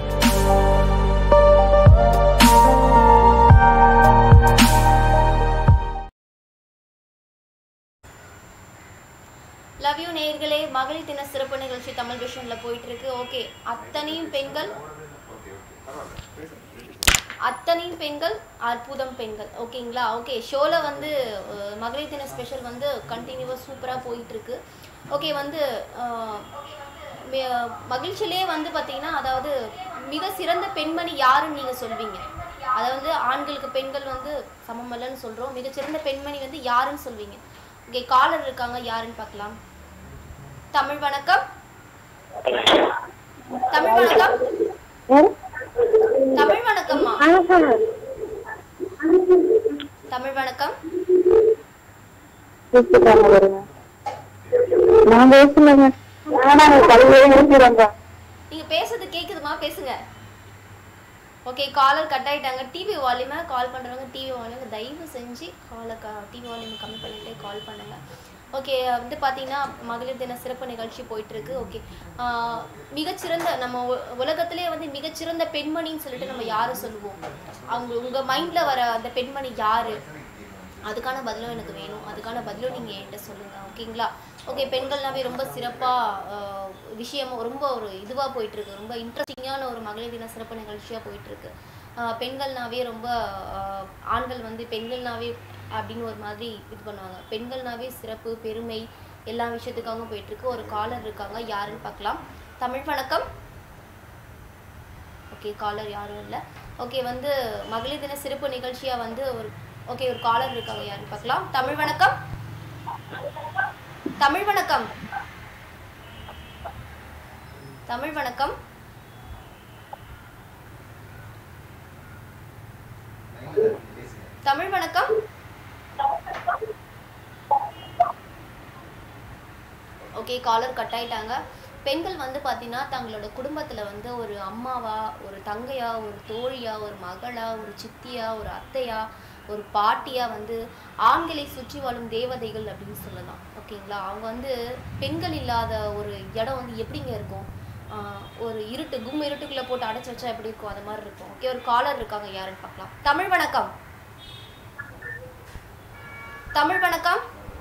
லவ் யூ நேயர்களே மகளிர் தின சிறப்பு நிகழ்ச்சி தமிழ் விஷன்ல போயிட்டு இருக்கு ஓகே அத்தனையும் பெண்கள் அத்தனையும் பெண்கள் அற்புதம் பெண்கள் ஓகேங்களா ஓகே ஷோல வந்து அஹ், மகளிர் தின ஸ்பெஷல் வந்து கண்டினியூவாக சூப்பராக போயிட்டு இருக்கு ஓகே வந்து அஹ், மி- மகிழ்ச்சியிலே வந்து பார்த்தீங்கன்னா அதாவது மிக சிறந்த பெண்மணி யாருன்னு நீங்கள் சொல்வீங்க அதாவது ஆண்களுக்கு பெண்கள் வந்து சமமல்லன்னு சொல்கிறோம் மிகச்சிறந்த பெண்மணி வந்து யாருன்னு சொல்வீங்க ஓகே காலர் இருக்காங்க யாருன்னு பார்க்கலாம் தமிழ் வணக்கம் தமிழ் வணக்கம் தமிழ் வணக்கம்மா தமிழ் வணக்கம் நான் பேசலங்க நானா கல்வியை நிறுத்திடுறேங்க நீங்க பேசுறது கேக்குதுமா பேசுங்க ஓகே காலர் கட் ஆயிட்டாங்க டிவி வால்யூமை கால் பண்றவங்க டிவி வால்யூம் தயவு செஞ்சு காலை டிவி வால்யூம் கம்மி பண்ணிட்டு கால் பண்ணுங்க ஓகே வந்து பார்த்தீங்கன்னா மகளிர் தின சிறப்பு நிகழ்ச்சி போயிட்டு இருக்கு ஓகே மிகச்சிறந்த நம்ம உ- உலகத்திலே வந்து மிகச்சிறந்த பெண்மணின்னு சொல்லிட்டு நம்ம யாரை சொல்லுவோம் அவங்க உங்க மைண்ட்ல வர அந்த பெண்மணி யாரு அதுக்கான பதிலும் எனக்கு வேணும் அதுக்கான பதிலும் நீங்கள் என்கிட்ட சொல்லுங்கள் ஓகேங்களா ஓகே பெண்கள்னாவே ரொம்ப சிறப்பாக விஷயமும் ரொம்ப ஒரு இதுவாக போயிட்டுருக்கு ரொம்ப இன்ட்ரெஸ்டிங்கான ஒரு மகளிர் தின சிறப்பு நிகழ்ச்சியாக போயிட்டுருக்கு பெண்கள்னாவே ரொம்ப ஆஹ், ஆண்கள் வந்து பெண்கள்னாவே அப்படின்னு ஒரு மாதிரி இது பண்ணுவாங்க பெண்கள்னாவே சிறப்பு பெருமை எல்லா விஷயத்துக்காகவும் போயிட்டுருக்கு ஒரு காலர் இருக்காங்க யாருன்னு பார்க்கலாம் தமிழ் வணக்கம் ஓகே காலர் யாரும் இல்லை ஓகே வந்து மகளிர் தின சிறப்பு நிகழ்ச்சியாக வந்து ஒரு ஓகே ஒரு காலர் இருக்காங்க யாருன்னு பார்க்கலாம் தமிழ் வணக்கம் தமிழ் வணக்கம் தமிழ் வணக்கம் தமிழ் வணக்கம் ஓகே காலர் கட் ஆயிட்டாங்க பெண்கள் வந்து பார்த்தீங்கன்னா தங்களோட குடும்பத்தில் வந்து ஒரு அம்மாவா ஒரு தங்கையா ஒரு தோழியா ஒரு மகளா ஒரு சித்தியா ஒரு அத்தையா ஒரு பாட்டியா வந்து ஆண்களை சுற்றி வாழும் தேவதைகள் அப்படின்னு சொல்லலாம் ஓகேங்களா அவங்க வந்து பெண்கள் இல்லாத ஒரு இடம் வந்து எப்படிங்க இருக்கும் ஆஹ் ஒரு இருட்டு கும் இருட்டுக்குள்ளே போட்டு அடைச்சி வச்சா எப்படி இருக்கும் அது மாதிரி இருக்கும் ஓகே ஒரு காலர் இருக்காங்க யாருன்னு பார்க்கலாம் தமிழ் வணக்கம் தமிழ் வணக்கம்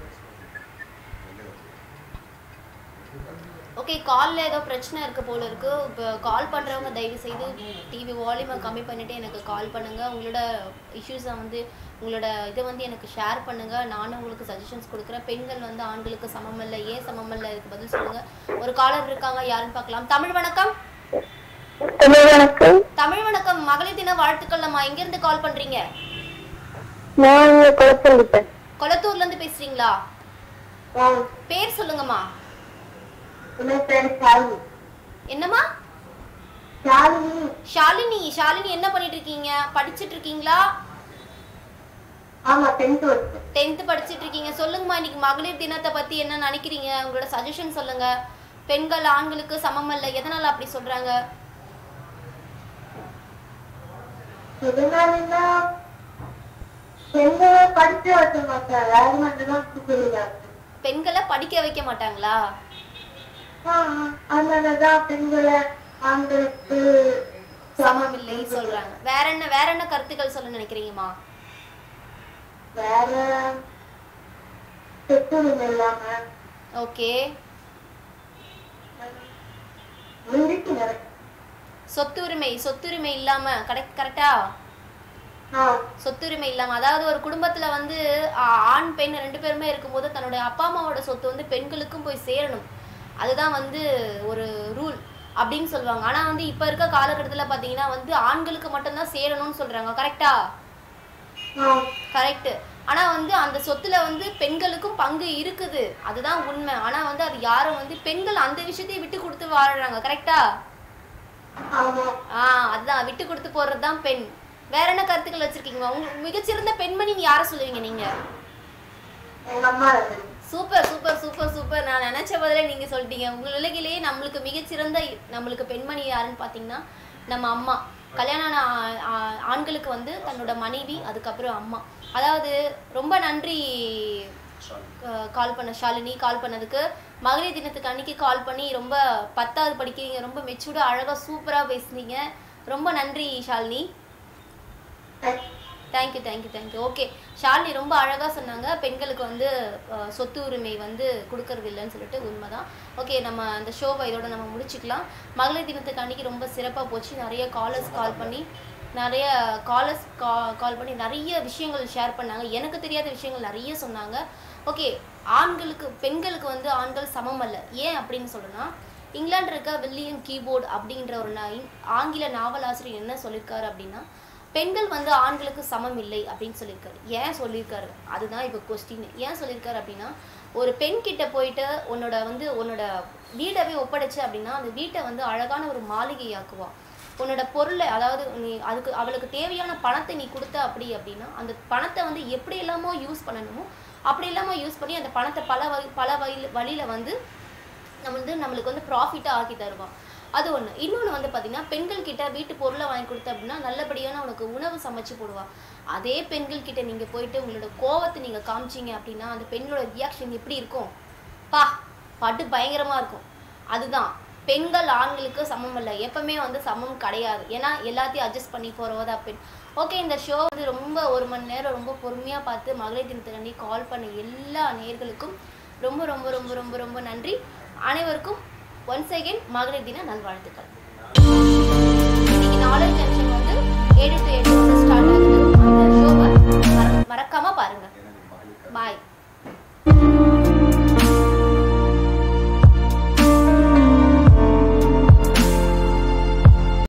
ஓகே காலில் ஏதோ பிரச்சனை இருக்கு போல இருக்கு இப்போ கால் பண்ணுறவங்க தயவு செய்து டிவி வால்யூமை கம்மி பண்ணிட்டு எனக்கு கால் பண்ணுங்க உங்களோட இஷ்யூஸை வந்து உங்களோட இதை வந்து எனக்கு ஷேர் பண்ணுங்க நானும் உங்களுக்கு சஜஷன்ஸ் கொடுக்குறேன் பெண்கள் வந்து ஆண்களுக்கு சமம் இல்லை ஏன் சமம் இல்லை இதுக்கு பதில் சொல்லுங்க ஒரு காலர் இருக்காங்க யாருன்னு பார்க்கலாம் தமிழ் வணக்கம் தமிழ் வணக்கம் தமிழ் வணக்கம் மகளிர் தின வாழ்த்துக்கள் நம்ம எங்கேருந்து கால் பண்றீங்க நான் இங்க குளத்தூர் கொளத்தூர்ல இருந்து பேசுறீங்களா பேர் சொல்லுங்கம்மா என் பேர் ஷாலினி என்னம்மா ஷாலினி ஷாலினி ஷாலினி என்ன பண்ணிட்டு இருக்கீங்க படிச்சிட்டு இருக்கீங்களா ஆமா டென்த் வருஷம் டென்த்து படிச்சிட்டு இருக்கீங்க சொல்லுங்கம்மா இன்னைக்கு மகளிர் தினத்தை பத்தி என்ன நினைக்கிறீங்க உங்களோட சஜஷன் சொல்லுங்க பெண்கள் ஆண்களுக்கு சமம் அல்ல எதனால அப்படி சொல்றாங்க எதனாலன்னா பெண்களை படிக்க வைக்க மாட்டாங்க அது மட்டும் தான் சொல்லுங்க பெண்களை படிக்க வைக்க மாட்டாங்களா அதனாலதான் பெண்களை ஆண்களுக்கு சமம் இல்லை சொல்றாங்க வேற என்ன வேற என்ன கருத்துக்கள் சொல்ல நினைக்கிறீங்கம்மா வேற பெற்றோர்கள் இல்லாம ஓகே முந்திக்கு நிறைய சொத்துரிமை சொத்துரிமை இல்லாம கரெக்ட் கரெக்டா ஆஹ் சொத்துரிமை இல்லாம அதாவது ஒரு குடும்பத்துல வந்து ஆ, ஆண் பெண் ரெண்டு பேருமே இருக்கும்போது தன்னுடைய அப்பா அம்மாவோட சொத்து வந்து பெண்களுக்கும் போய் சேரணும் அதுதான் வந்து ஒரு ரூல் அப்படின்னு சொல்லுவாங்க ஆனா வந்து இப்ப இருக்க காலகட்டத்துல பாத்தீங்கன்னா வந்து ஆண்களுக்கு மட்டும்தான் சேரணும்னு சொல்றாங்க கரெக்டா ஆஹ் கரெக்ட் ஆனா வந்து அந்த சொத்துல வந்து பெண்களுக்கும் பங்கு இருக்குது அதுதான் உண்மை ஆனா வந்து அது யாரும் வந்து பெண்கள் அந்த விஷயத்தையும் விட்டு கொடுத்து வாழுறாங்க கரெக்டா ஆமா ஆ அதுதான் விட்டு கொடுத்து போறது தான் பெண் வேற என்ன கருத்துக்கள் வச்சிருக்கீங்க உங்க மிகச்சிறந்த பெண்மணி யாரை சொல்லுவீங்க நீங்க எங்க அம்மா இருக்கு சூப்பர் சூப்பர் சூப்பர் சூப்பர் நான் நினைச்ச பதிலே நீங்க சொல்லிட்டீங்க உங்க உலகிலேயே நம்மளுக்கு மிகச்சிறந்த நம்மளுக்கு பெண்மணி யாருன்னு பாத்தீங்கன்னா நம்ம அம்மா கல்யாணம் ஆன ஆ- ஆ- ஆண்களுக்கு வந்து தன்னோட மனைவி அதுக்கப்புறம் அம்மா அதாவது ரொம்ப நன்றி கால் பண்ண ஷாலினி கால் பண்ணதுக்கு மகளிர் தினத்துக்கு அன்னைக்கு கால் பண்ணி ரொம்ப பத்தாவது படிக்கிறீங்க ரொம்ப மெச்சூர்டாக அழகாக சூப்பராக பேசுனீங்க ரொம்ப நன்றி Shalini thank you thank you thank you okay Shalini ரொம்ப அழகாக சொன்னாங்க பெண்களுக்கு வந்து அஹ், சொத்து உரிமை வந்து கொடுக்கறது இல்லைன்னு சொல்லிட்டு உண்மைதான் ஓகே நம்ம அந்த ஷோவை இதோட நம்ம முடிச்சுக்கலாம் மகளிர் தினத்துக்கு அன்னைக்கு ரொம்ப சிறப்பாக போச்சு நிறைய காலர்ஸ் கால் பண்ணி நிறைய காலர்ஸ் கா கால் பண்ணி நிறைய விஷயங்கள் ஷேர் பண்ணாங்க எனக்கு தெரியாத விஷயங்கள் நிறைய சொன்னாங்க ஓகே ஆண்களுக்கு பெண்களுக்கு வந்து ஆண்கள் சமம் அல்ல ஏன் அப்படின்னு சொல்றேன்னா இங்கிலாந்து இருக்க வில்லியம் கீபோர்டு அப்படின்ற ஒரு நா- ஆங்கில நாவலாசிரியர் என்ன சொல்லியிருக்காரு அப்படின்னா பெண்கள் வந்து ஆண்களுக்கு சமம் இல்லை அப்படின்னு சொல்லியிருக்காரு ஏன் சொல்லியிருக்காரு அதுதான் இப்போ கொஸ்டின் ஏன் சொல்லியிருக்காரு அப்படின்னா ஒரு பெண் கிட்ட போயிட்டு உன்னோட வந்து உன்னோட வீடவே ஒப்படைச்சு அப்படின்னா அந்த வீட்டை வந்து அழகான ஒரு மாளிகையாக்குவா உன்னோட பொருளை அதாவது நீ அதுக்கு அவளுக்கு தேவையான பணத்தை நீ கொடுத்த அப்படி அப்படின்னா அந்த பணத்தை வந்து எப்படி எல்லாமோ யூஸ் பண்ணணுமோ அப்படி இல்லாமல் யூஸ் பண்ணி அந்த பணத்தை பல வகை பல வகையில் வழியில் வந்து நம்ம வந்து நம்மளுக்கு வந்து ப்ராஃபிட்டாக ஆக்கி தருவான் அது ஒன்று இன்னொன்று வந்து பார்த்தீங்கன்னா பெண்கள் கிட்ட வீட்டு பொருளை வாங்கி கொடுத்த அப்படின்னா நல்லபடியான உனக்கு உணவு சமைச்சு போடுவா அதே பெண்கள் கிட்ட நீங்கள் போயிட்டு உங்களோட கோவத்தை நீங்கள் காமிச்சீங்க அப்படின்னா அந்த பெண்ணோட ரியாக்ஷன் எப்படி இருக்கும் பா பட்டு பயங்கரமாக இருக்கும் அதுதான் பெண்கள் ஆண்களுக்கு சமம் இல்லை எப்பவுமே வந்து சமம் கிடையாது ஏன்னா எல்லாத்தையும் அட்ஜஸ்ட் பண்ணி போகிறவ தான் பெண் ஓகே இந்த ஷோ வந்து ரொம்ப ஒரு மணி நேரம் ரொம்ப பொறுமையாக பார்த்து மகளிர் தினத்தினி கால் பண்ண எல்லா நேர்களுக்கும் ரொம்ப ரொம்ப ரொம்ப ரொம்ப ரொம்ப நன்றி அனைவருக்கும் ஒன்ஸ் அகைன் மகளிர் தின நல்வாழ்த்துக்கள் இன்னைக்கு நாலேஜ் ஜங்ஷன் வந்து ஏழு டு எட்டு ஸ்டார்ட் ஆகுது அந்த ஷோவை மறக்காம பாருங்க பாய்